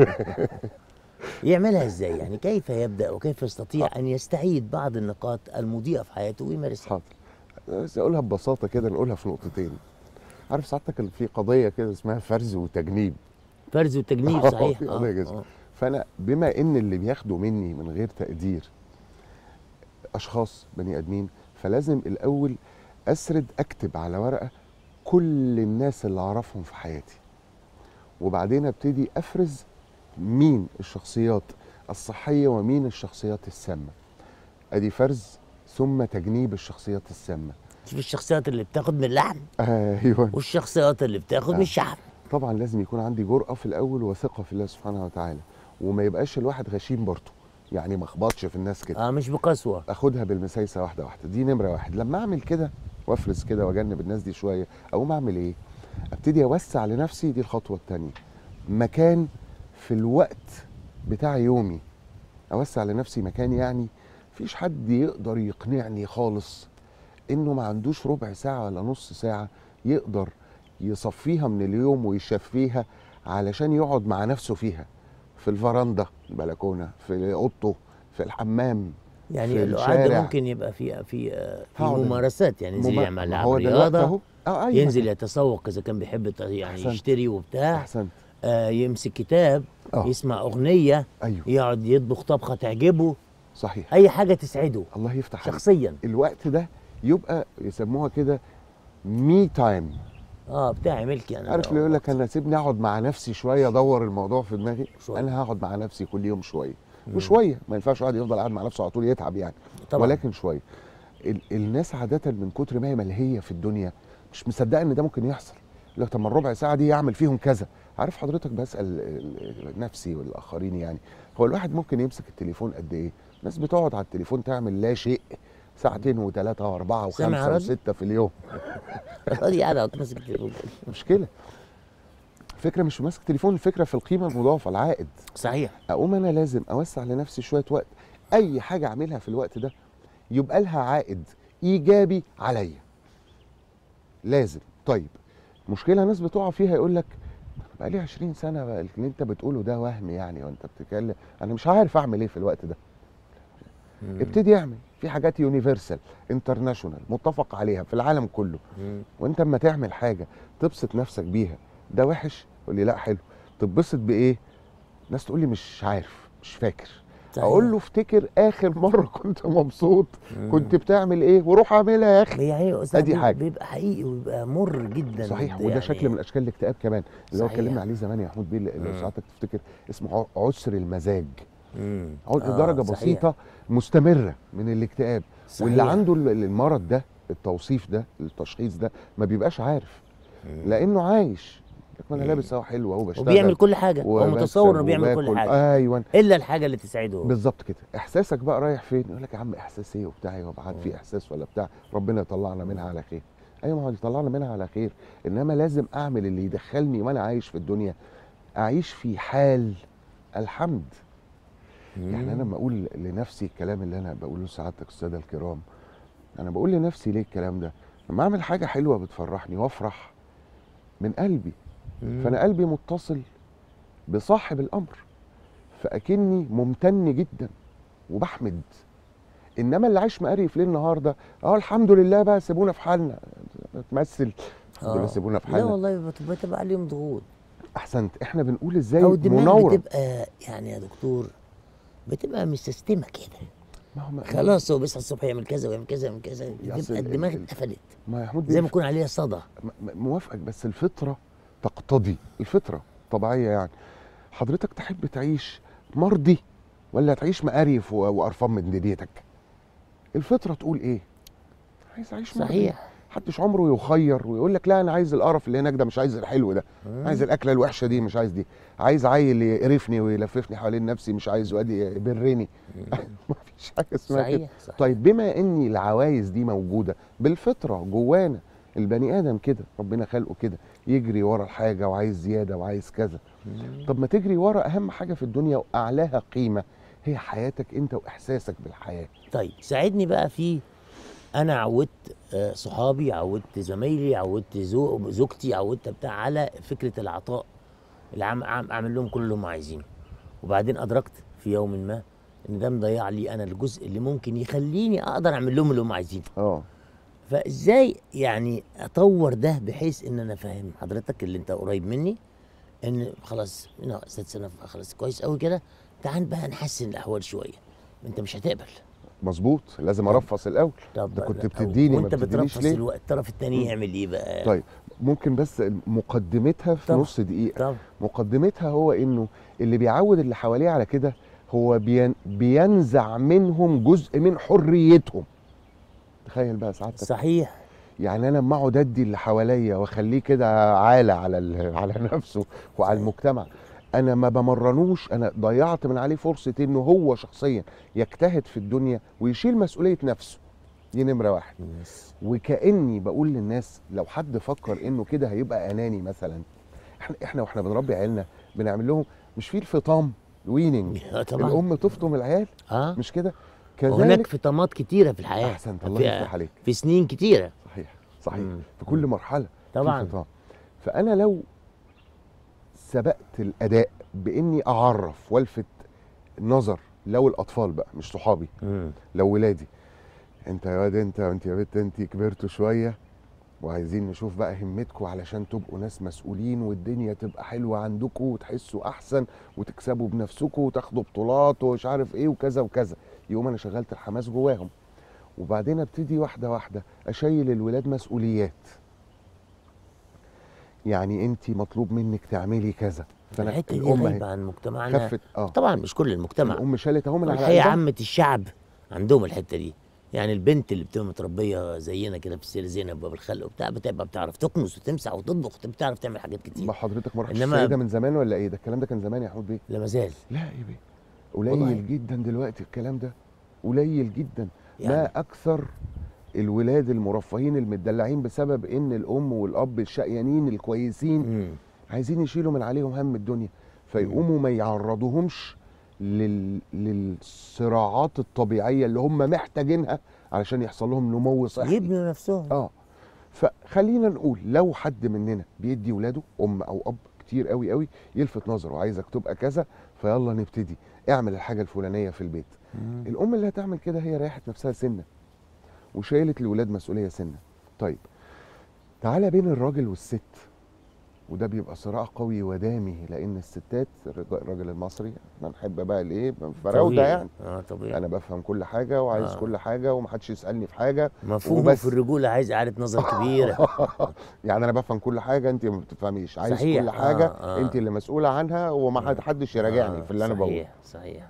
يعملها ازاي يعني كيف يبدا وكيف يستطيع ان يستعيد بعض النقاط المضيئه في حياته ويمارسها حاضر بس اقولها ببساطه كده نقولها في نقطتين عارف سعادتك اللي في قضيه كده اسمها فرز وتجنيب فرز وتجنيب آه، صحيح في آه، قضية جزء. آه. فانا بما ان اللي بياخدوا مني من غير تقدير اشخاص بني ادمين فلازم الاول اسرد اكتب على ورقه كل الناس اللي اعرفهم في حياتي وبعدين ابتدي افرز مين الشخصيات الصحيه ومين الشخصيات السامه ادي فرز ثم تجنيب الشخصيات السامه شوف الشخصيات اللي بتاخد من اللحم ايوه والشخصيات اللي بتاخد آه. من الشحم طبعا لازم يكون عندي جرأة في الأول وثقة في الله سبحانه وتعالى وما يبقاش الواحد غشيم برضه يعني ما اخبطش في الناس كده اه مش بقسوه اخدها بالمسايسة واحدة واحدة دي نمرة واحد لما اعمل كده وافرز كده واجنب الناس دي شوية اقوم اعمل ايه ابتدي اوسع لنفسي دي الخطوة التانية مكان في الوقت بتاع يومي اوسع لنفسي مكان يعني مفيش حد يقدر يقنعني خالص انه ما عندوش ربع ساعة ولا نص ساعة يقدر يصفيها من اليوم ويشفيها علشان يقعد مع نفسه فيها في الفرندا البلكونة في اوضته في الحمام يعني في القعاد ده الشارع. ممكن يبقى في في آه، في هقعد- ممارسات يعني ينزل مم- يعمل ما لعب هو دلوقتي رياضه اهو اه أي ينزل مكان. يتسوق اذا كان بيحب الت- يعني أحسنت. يشتري وبتاع احسنت آه يمسك كتاب اه يسمع اغنيه ايوه يقعد يطبخ طبخه تعجبه صحيح اي حاجه تسعده الله يفتح عليك شخصيا الوقت ده يبقى يسموها كده مي تايم اه بتاعي ملكي انا عارف اللي يقول لك انا سيبني اقعد مع نفسي شويه ادور الموضوع في دماغي شوية. انا هقعد مع نفسي كل يوم شويه مم. وشويه ما ينفعش واحد يفضل قاعد مع نفسه على طول يتعب يعني طبعا ولكن شويه ال الناس عاده من كتر ما هي ملهيه في الدنيا مش مصدقه ان ده ممكن يحصل يقول لك طب ما الربع ساعه دي يعمل فيهم كذا عارف حضرتك بسال ال- ال- نفسي والاخرين يعني هو الواحد ممكن يمسك التليفون قد ايه الناس بتقعد على التليفون تعمل لا شيء ساعتين وثلاثة وأربعة سامع يا وخمسة راجل؟ وستة في اليوم راضي قاعد ماسك التليفون مشكلة الفكرة مش في ماسك تليفون الفكرة في القيمة المضافة العائد صحيح اقوم انا لازم اوسع لنفسي شويه وقت اي حاجه اعملها في الوقت ده يبقى لها عائد ايجابي عليا لازم طيب مشكله ناس بتقع فيها يقول لك بقى لي 20 سنه بقى اللي انت بتقوله ده وهم يعني وانت بتتكلم انا مش عارف اعمل ايه في الوقت ده مم. ابتدي اعمل في حاجات يونيفرسال انترناشونال متفق عليها في العالم كله مم. وانت اما تعمل حاجه تبسط نفسك بيها ده وحش قول لي لا حلو تتبسط بايه ناس تقول لي مش عارف مش فاكر صحيح. اقول له افتكر اخر مره كنت مبسوط مم. كنت بتعمل ايه وروح اعملها يا اخي هي هي أستاذ أدي بيبقى- حاجة. بيبقى حقيقي وبيبقى مر جدا صحيح يعني وده شكل من اشكال الاكتئاب كمان اللي هو صحيح. اتكلمنا عليه زمان يا محمود بيه اللي مم. ساعتك تفتكر اسمه ع- عسر المزاج مم. عود آه، درجه صحيح. بسيطه مستمره من الاكتئاب صحيح. واللي عنده ال- المرض ده التوصيف ده التشخيص ده ما بيبقاش عارف مم. لانه عايش لك ما انا مم. لابس اهو حلو اهو بشتغل وبيعمل كل حاجه هو وبكسب متصور انه بيعمل كل وباكل. حاجه ايوه الا الحاجه اللي تسعده هو. بالظبط كده احساسك بقى رايح فين يقول لك يا عم احساس ايه وبتاع ايه وبعد في احساس ولا بتاع ربنا يطلعنا منها على خير ايوه ما هو يطلعنا منها على خير انما لازم اعمل اللي يدخلني وانا عايش في الدنيا اعيش في حال الحمد يعني انا لما اقول لنفسي الكلام اللي انا بقوله لسعادتك الساده الكرام انا بقول لنفسي ليه الكلام ده لما اعمل حاجه حلوه بتفرحني وافرح من قلبي مم. فانا قلبي متصل بصاحب الامر فاكني ممتن جدا وبحمد انما اللي عايش مقريف ليه النهارده اه الحمد لله بقى سيبونا في حالنا تمثل الحمد لله آه. سيبونا في لا حالنا والله بت- بتبقى عليهم ضغوط احسنت احنا بنقول ازاي او الدماغ مناوره بتبقى يعني يا دكتور بتبقى مستسلمه كده ما هو ما- خلاص هو بيصحى الصبح يعمل كذا ويعمل كذا ويعمل كذا يا أصل بتبقى ال- الدماغ ال- اتقفلت ما يا محمود زي ما بيه يكون عليها صدى م- م- موافقك بس الفطره تقتضي الفطره طبيعيه يعني حضرتك تحب تعيش مرضي ولا تعيش مقريف و- وقرفان من دنيتك الفطره تقول ايه عايز اعيش مرضي صحيح محدش عمره يخير ويقول لك لا انا عايز القرف اللي هناك ده مش عايز الحلو ده مم. عايز الاكله الوحشه دي مش عايز دي عايز عيل يقرفني ويلففني حوالين نفسي مش عايز وادي يبرني ما فيش حاجه اسمها كده صحيح صحيح طيب بما ان العوايز دي موجوده بالفطره جوانا البني ادم كده ربنا خلقه كده يجري ورا الحاجه وعايز زياده وعايز كذا مم. طب ما تجري ورا اهم حاجه في الدنيا واعلاها قيمه هي حياتك انت واحساسك بالحياه طيب ساعدني بقى في انا عودت آه، صحابي عودت زمايلي عودت زو- زوجتي عودت بتاع على فكره العطاء اللي عم عم اعمل لهم كل اللي هم عايزينه وبعدين ادركت في يوم ما ان ده مضيع لي انا الجزء اللي ممكن يخليني اقدر اعمل لهم اللي هم عايزينه اه فازاي يعني اطور ده بحيث ان انا فاهم حضرتك اللي انت قريب مني ان خلاص هنا استاذ سنه خلاص كويس قوي كده تعال بقى نحسن الاحوال شويه انت مش هتقبل مظبوط لازم ارفص الاول طب ده كنت أو- بتديني، ما وانت بتدينيش بترفص ليه؟ الوقت الطرف الثاني يعمل ايه بقى طيب ممكن بس مقدمتها في طبعا. نص دقيقه طب مقدمتها هو انه اللي بيعود اللي حواليه على كده هو بين بينزع منهم جزء من حريتهم تخيل بقى سعادتك صحيح يعني انا لما اقعد ادي اللي حواليا واخليه كده عالة على ال- على نفسه وعلى صحيح. المجتمع انا ما بمرنوش انا ضيعت من عليه فرصه انه هو شخصيا يجتهد في الدنيا ويشيل مسؤوليه نفسه دي نمره واحد يس. وكاني بقول للناس لو حد فكر انه كده هيبقى اناني مثلا احنا احنا واحنا بنربي عيالنا بنعمل لهم مش في الفطام ويننج آه طبعا الام تفطم العيال اه مش كده وهناك كذلك فطامات كتيره في الحياه احسنت الله في- يفتح عليك في سنين كتيره صحيح صحيح مم. في كل مم. مرحله في طبعا فطام فانا لو سبقت الاداء باني اعرف والفت نظر لو الاطفال بقى مش صحابي مم. لو ولادي انت يا واد انت وانت يا بنت انت كبرتوا شويه وعايزين نشوف بقى همتكم علشان تبقوا ناس مسؤولين والدنيا تبقى حلوه عندكم وتحسوا احسن وتكسبوا بنفسكم وتاخدوا بطولات ومش عارف ايه وكذا وكذا يقوم انا شغلت الحماس جواهم وبعدين ابتدي واحده واحده اشيل الولاد مسؤوليات يعني انت مطلوب منك تعملي كذا الحته دي الام غايبه اهي عن مجتمعنا خفت اه طبعا مش كل المجتمع الام شالت اهو من على الحقيقه قلبها. عامه الشعب عندهم الحته دي يعني البنت اللي بتبقى متربيه زينا كده في السير زينب وابو الخلق وبتاع بتبقى بتعرف تكنس وتمسح وتطبخ بتعرف تعمل حاجات كتير ما حضرتك ما رحتش إنما- السيده من زمان ولا ايه ده الكلام ده كان زمان يا حمود بيه لا مازال لا يا بيه والله. قليل جدا دلوقتي الكلام ده قليل جدا يعني ما اكثر الولاد المرفهين المدلعين بسبب ان الام والاب الشقيانين الكويسين مم. عايزين يشيلوا من عليهم هم الدنيا فيقوموا ما يعرضوهمش لل... للصراعات الطبيعيه اللي هم محتاجينها علشان يحصل لهم نمو صحي يبنوا نفسهم اه فخلينا نقول لو حد مننا بيدي ولاده ام او اب كتير قوي قوي يلفت نظره عايزك تبقى كذا فيلا نبتدي اعمل الحاجه الفلانيه في البيت مم. الام اللي هتعمل كده هي ريحت نفسها سنه وشايلت الولاد مسؤوليه سنه طيب تعالى بين الراجل والست وده بيبقى صراع قوي ودامي لان الستات الرج- الراجل المصري احنا نحب بقى الايه فراوده طبيعي. يعني اه طبيعي انا بفهم كل حاجه وعايز آه. كل حاجه ومحدش يسالني في حاجه مفهومه وبس. في الرجوله عايز اعاده نظر كبيره يعني انا بفهم كل حاجه انت ما بتفهميش عايز صحيح. كل حاجه آه، آه. انت اللي مسؤوله عنها وما حد- حدش يراجعني آه، في اللي انا بقوله صحيح صحيح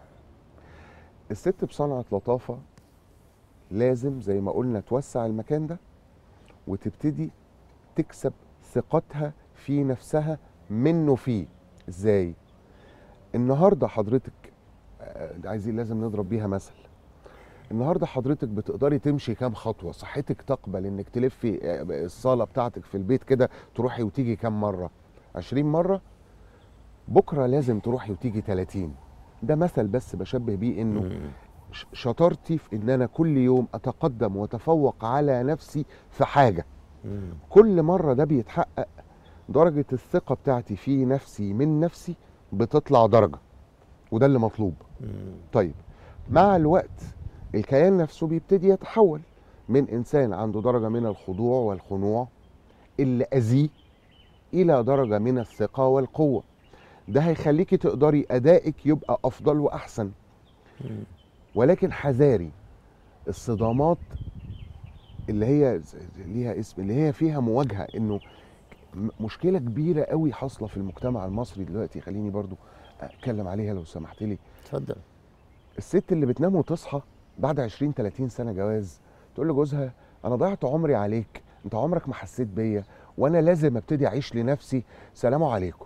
الست بصنعة لطافة لازم زي ما قلنا توسع المكان ده وتبتدي تكسب ثقتها في نفسها منه فيه ازاي النهارده حضرتك آه، عايزين لازم نضرب بيها مثل النهارده حضرتك بتقدري تمشي كام خطوه صحتك تقبل انك تلفي آه، الصاله بتاعتك في البيت كده تروحي وتيجي كام مره 20 مره بكره لازم تروحي وتيجي 30 ده مثل بس بشبه بيه انه مم. ش- شطارتي في ان انا كل يوم اتقدم واتفوق على نفسي في حاجه مم. كل مره ده بيتحقق درجه الثقه بتاعتي في نفسي من نفسي بتطلع درجه وده اللي مطلوب مم. طيب مع الوقت الكيان نفسه بيبتدي يتحول من انسان عنده درجه من الخضوع والخنوع اللي اذيه الى درجه من الثقه والقوه ده هيخليكي تقدري ادائك يبقى افضل واحسن مم. ولكن حذاري الصدامات اللي هي ز- ليها اسم اللي هي فيها مواجهه انه م- مشكله كبيره قوي حاصله في المجتمع المصري دلوقتي خليني برضو اتكلم عليها لو سمحت لي اتفضل الست اللي بتنام وتصحى بعد 20 30 سنه جواز تقول لجوزها انا ضيعت عمري عليك انت عمرك ما حسيت بيا وانا لازم ابتدي اعيش لنفسي سلام عليكم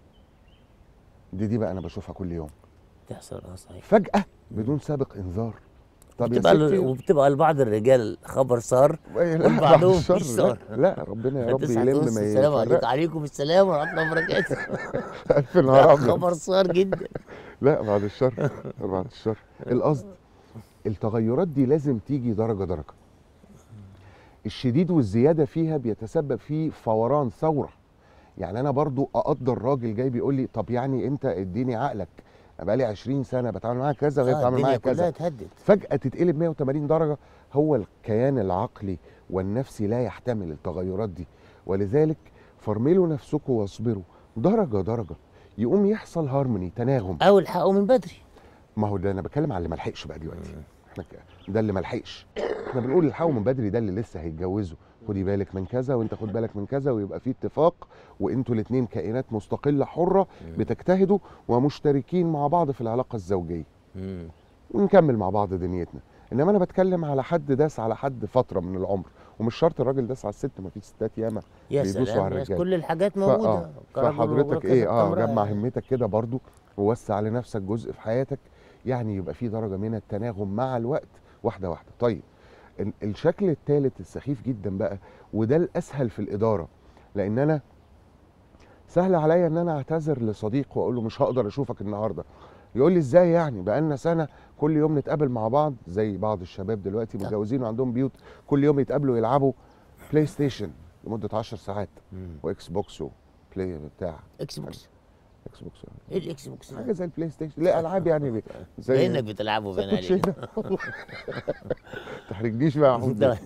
دي دي بقى انا بشوفها كل يوم تحصل اه صحيح فجاه بدون سابق انذار طب يا بتبقى ستي وبتبقى لبعض الرجال خبر صار لا والبعضهم بعد الشر مش صار. لا, لا ربنا يا رب تصحى يلم تبص ما السلام عليكم يفرق عليكم السلام ورحمه الله وبركاته الف نهار ابيض خبر صار جدا لا بعد الشر بعد الشر القصد التغيرات دي لازم تيجي درجه درجه الشديد والزياده فيها بيتسبب في فوران ثوره يعني انا برضو اقدر راجل جاي بيقول لي طب يعني انت اديني عقلك أنا بقالي 20 سنه بتعامل معاك كذا وهي آه بتتعامل الدنيا معايا كلها كذا اتهدت فجأة تتقلب 180 درجة هو الكيان العقلي والنفسي لا يحتمل التغيرات دي ولذلك فرملوا نفسكم واصبروا درجة درجة يقوم يحصل هارموني تناغم او الحقوا من بدري ما هو ده انا بتكلم على اللي ملحقش بقى دلوقتي احنا ك- ده اللي ملحقش احنا بنقول الحقوا من بدري ده اللي لسه هيتجوزوا خدي بالك من كذا وانت خد بالك من كذا ويبقى في اتفاق وانتوا الاثنين كائنات مستقله حره بتجتهدوا ومشتركين مع بعض في العلاقه الزوجيه مم. ونكمل مع بعض دنيتنا انما انا بتكلم على حد داس على حد فتره من العمر ومش شرط الراجل داس على الست ما في ستات ياما يا بيدوسوا سلام على يا الرجال. كل الحاجات فآه، موجوده كرجل فحضرتك وكذا ايه اه كامرأة جمع يعني. همتك كده برضو ووسع لنفسك جزء في حياتك يعني يبقى في درجه من التناغم مع الوقت واحده واحده طيب ال- الشكل الثالث السخيف جدا بقى وده الاسهل في الاداره لان انا سهل عليا ان انا اعتذر لصديق واقول له مش هقدر اشوفك النهارده يقول لي ازاي يعني بقالنا سنه كل يوم نتقابل مع بعض زي بعض الشباب دلوقتي طب. متجوزين وعندهم بيوت كل يوم يتقابلوا يلعبوا بلاي ستيشن لمده 10 ساعات مم. واكس بوكس وبلاي بتاع اكس بوكس اكس بوكس ايه الاكس بوكس حاجه زي البلاي ستيشن لا العاب يعني زي كانك بتلعبوا زي بين عليك كوتشينة. تحرجنيش بقى يا حمد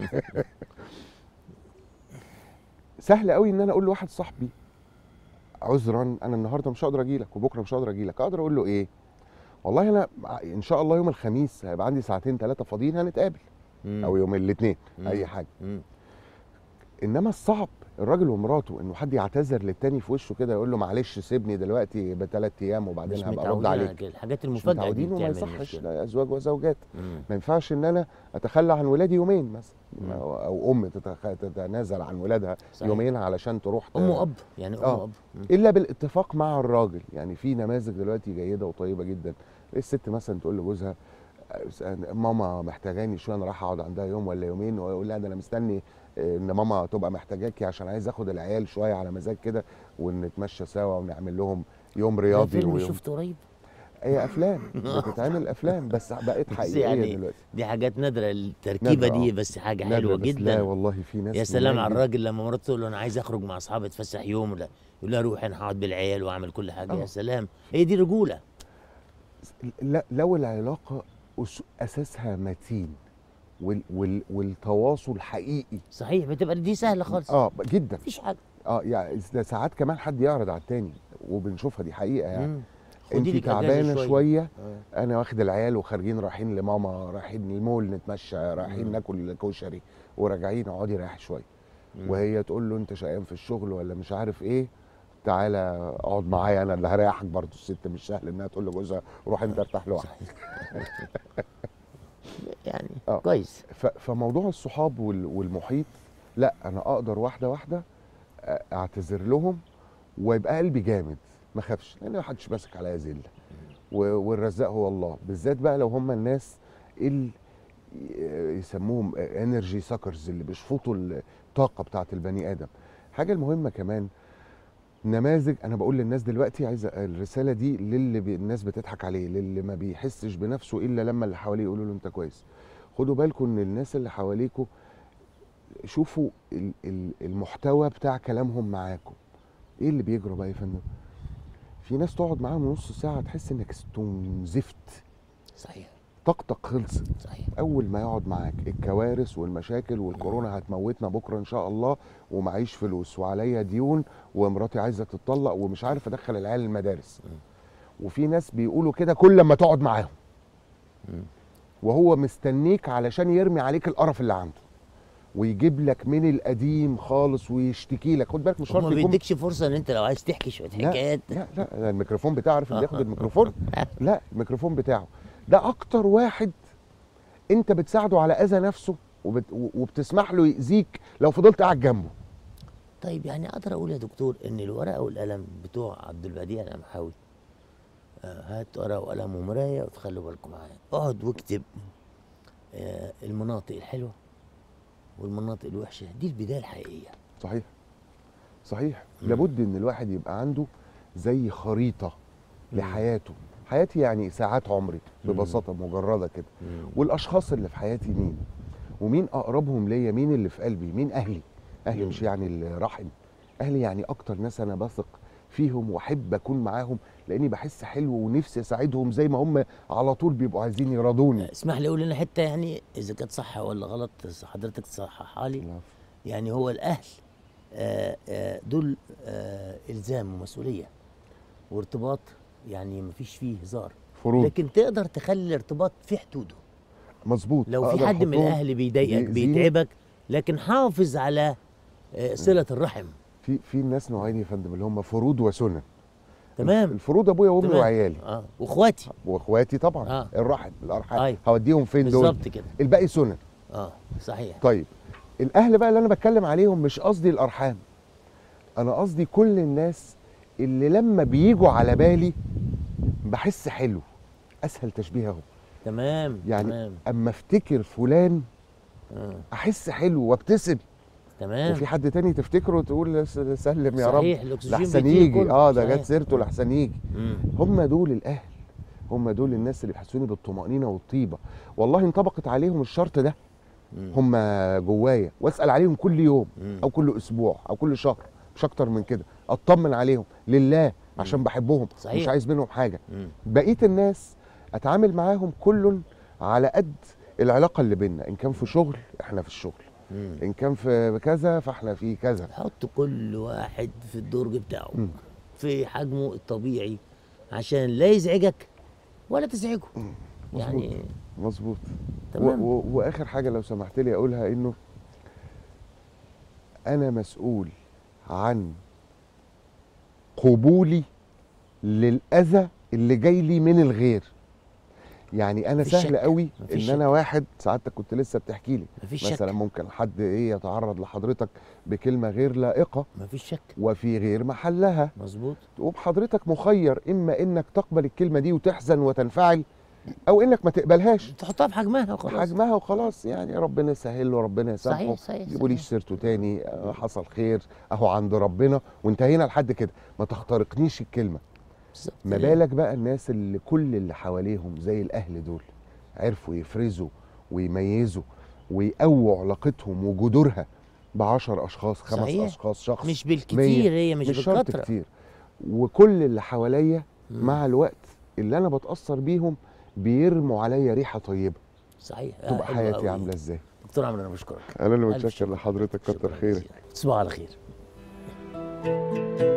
سهل قوي ان انا اقول لواحد صاحبي عذرا انا النهارده مش هقدر اجي لك وبكره مش هقدر اجي لك اقدر اقول له ايه والله انا ان شاء الله يوم الخميس هيبقى عندي ساعتين ثلاثه فاضيين هنتقابل او يوم الاثنين مم. اي حاجه مم. انما الصعب الراجل ومراته انه حد يعتذر للتاني في وشه كده يقول له معلش سيبني دلوقتي بثلاث ايام مش وبعدين هبقى ارد متعودين على عليك كده الحاجات مش المفاجاه دي متعودين وما بتعمل يصحش مشكلة. ده ازواج وزوجات مم. ما ينفعش ان انا اتخلى عن ولادي يومين مثلا مم. او أو ام تتخ... تتنازل عن ولادها صحيح. يومين علشان تروح ت- ام واب يعني ام آه. واب مم. الا بالاتفاق مع الراجل يعني في نماذج دلوقتي جيده وطيبه جدا الست مثلا تقول لجوزها آه، ماما محتاجاني شويه انا رايح اقعد عندها يوم ولا يومين ويقول لها ده انا مستني آه، ان ماما تبقى محتاجاكي عشان عايز اخد العيال شويه على مزاج كده ونتمشى سوا ونعمل لهم يوم ده رياضي فيلم ويوم شفته قريب هي افلام بتتعمل افلام بس بقت بس حقيقيه يعني دلوقتي دي حاجات نادره التركيبه نادرة، دي آه. بس حاجه نادرة، حلوه بس لا جدا والله في ناس يا سلام منال على جدا. الراجل لما مراته تقول له انا عايز اخرج مع اصحابي اتفسح يوم ولا يقول لها روحي انا هقعد بالعيال واعمل كل حاجه آه. يا سلام هي دي رجوله لا لو العلاقه أس- اساسها متين وال وال والتواصل حقيقي صحيح بتبقى دي سهله خالص اه جدا مفيش حاجه اه يعني ده ساعات كمان حد يعرض على التاني وبنشوفها دي حقيقه يعني مم. انت خدي لك أجازة تعبانه شويه آه. انا واخد العيال وخارجين رايحين لماما رايحين المول نتمشى رايحين مم. ناكل كشري وراجعين اقعدي ريحي شويه مم. وهي تقول له انت شقيان في الشغل ولا مش عارف ايه تعالى اقعد معايا انا اللي هريحك برضه الست مش سهل انها تقول لجوزها روح انت ارتاح لوحدك صحيح يعني آه. كويس ف- فموضوع الصحاب وال- والمحيط لا انا اقدر واحده واحده أ- اعتذر لهم ويبقى قلبي جامد ما اخافش لان ما حدش ماسك عليا ذله و- والرزاق هو الله بالذات بقى لو هم الناس اللي يسموهم انرجي ساكرز اللي بيشفطوا الطاقه بتاعه البني ادم حاجه المهمه كمان نماذج انا بقول للناس دلوقتي عايز الرساله دي للي بي الناس بتضحك عليه للي ما بيحسش بنفسه الا لما اللي حواليه يقولوا له انت كويس خدوا بالكم ان الناس اللي حواليكوا شوفوا ال- ال- المحتوى بتاع كلامهم معاكم ايه اللي بيجرى بقى يا فندم في ناس تقعد معاهم نص ساعه تحس انك استنزفت صحيح طاقتك خلصت صحيح اول ما يقعد معاك الكوارث والمشاكل والكورونا هتموتنا بكره ان شاء الله ومعيش فلوس وعليا ديون ومراتي عايزه تتطلق ومش عارف ادخل العيال المدارس وفي ناس بيقولوا كده كل لما تقعد معاهم مم. وهو مستنيك علشان يرمي عليك القرف اللي عنده ويجيب لك من القديم خالص ويشتكي لك خد بالك مش هو شرط ما يكون بيديكش فرصه ان انت لو عايز تحكي شويه لا حكايات لا لا ده الميكروفون بتاعه عارف اللي آه. ياخد الميكروفون لا الميكروفون بتاعه ده اكتر واحد انت بتساعده على اذى نفسه وبت... وبتسمح له يأذيك لو فضلت قاعد جنبه طيب يعني اقدر اقول يا دكتور ان الورقه والقلم بتوع عبد البديع القمحاوي آه، هات ورقه وقلم ومرايه وتخلوا بالكم معايا اقعد واكتب آه، المناطق الحلوه والمناطق الوحشه دي البدايه الحقيقيه صحيح صحيح مم. لابد ان الواحد يبقى عنده زي خريطه لحياته حياتي يعني ساعات عمري مم. ببساطه مجرده كده والاشخاص اللي في حياتي مين ومين اقربهم ليا مين اللي في قلبي مين اهلي اهلي مم. مش يعني الرحم اهلي يعني اكتر ناس انا بثق فيهم واحب اكون معاهم لاني بحس حلو ونفسي اساعدهم زي ما هم على طول بيبقوا عايزين يرضوني اسمح لي اقول لنا حته يعني اذا كانت صح ولا غلط حضرتك تصححها لي العفو. يعني هو الاهل آه، آه، دول آه، الزام ومسؤوليه وارتباط يعني مفيش فيه هزار فروض لكن تقدر تخلي الارتباط في حدوده مظبوط لو في أقدر حد من أحطهم الاهل بيضايقك يأذيني. بيتعبك لكن حافظ على آه، صله الرحم في في ناس نوعين يا فندم اللي هم فروض وسنن تمام الفروض ابويا وامي تمام. وعيالي اه واخواتي واخواتي طبعا آه. الرحم الارحام أيوة. هوديهم فين دول بالظبط كده الباقي سنن اه صحيح طيب الاهل بقى اللي انا بتكلم عليهم مش قصدي الارحام انا قصدي كل الناس اللي لما بيجوا على بالي بحس حلو اسهل تشبيه اهو تمام يعني تمام اما افتكر فلان آه. احس حلو وابتسم تمام وفي حد تاني تفتكره تقول س- سلم يا صحيح رب الاكسجين لحسن بيطير يجي كله. اه ده صحيح. جت سيرته لحسن يجي مم. هم دول الاهل هم دول الناس اللي بيحسوني بالطمأنينة والطيبة والله انطبقت عليهم الشرط ده مم. هم جوايا واسأل عليهم كل يوم مم. او كل اسبوع او كل شهر مش اكتر من كده اطمن عليهم لله عشان بحبهم صحيح. مش عايز منهم حاجة مم. بقية الناس اتعامل معاهم كل على قد العلاقة اللي بينا ان كان في شغل احنا في الشغل مم. ان كان في كذا فاحنا في كذا حط كل واحد في الدرج بتاعه مم. في حجمه الطبيعي عشان لا يزعجك ولا تزعجه يعني مظبوط و- تمام و- واخر حاجه لو سمحت لي اقولها انه انا مسؤول عن قبولي للاذى اللي جاي لي من الغير يعني انا مفيش سهل شك. قوي مفيش ان انا واحد سعادتك كنت لسه بتحكي لي مفيش مثلا شك ممكن حد ايه يتعرض لحضرتك بكلمه غير لائقه مفيش شك وفي غير محلها مظبوط تقوم حضرتك مخير اما انك تقبل الكلمه دي وتحزن وتنفعل او انك ما تقبلهاش تحطها في حجمها وخلاص حجمها وخلاص يعني ربنا يسهل له ربنا يسامحه صحيح صحيح يجيبوليش صحيح. سيرته تاني آه، حصل خير اهو عند ربنا وانتهينا لحد كده ما تخترقنيش الكلمه بالظبط ما بالك بقى الناس اللي كل اللي حواليهم زي الاهل دول عرفوا يفرزوا ويميزوا ويقووا علاقتهم وجذورها بعشر اشخاص خمس صحيح. اشخاص شخص مش بالكتير هي مش, مش شرط بالكتره كتير وكل اللي حواليا مم. مع الوقت اللي انا بتاثر بيهم بيرموا عليا ريحه طيبه صحيح آه، تبقى حلو حياتي أوي. عامله ازاي دكتور عمرو انا بشكرك انا اللي ألف متشكر شكر. لحضرتك كتر شكراً خيرك جزيلاً. تصبحوا على خير السلامه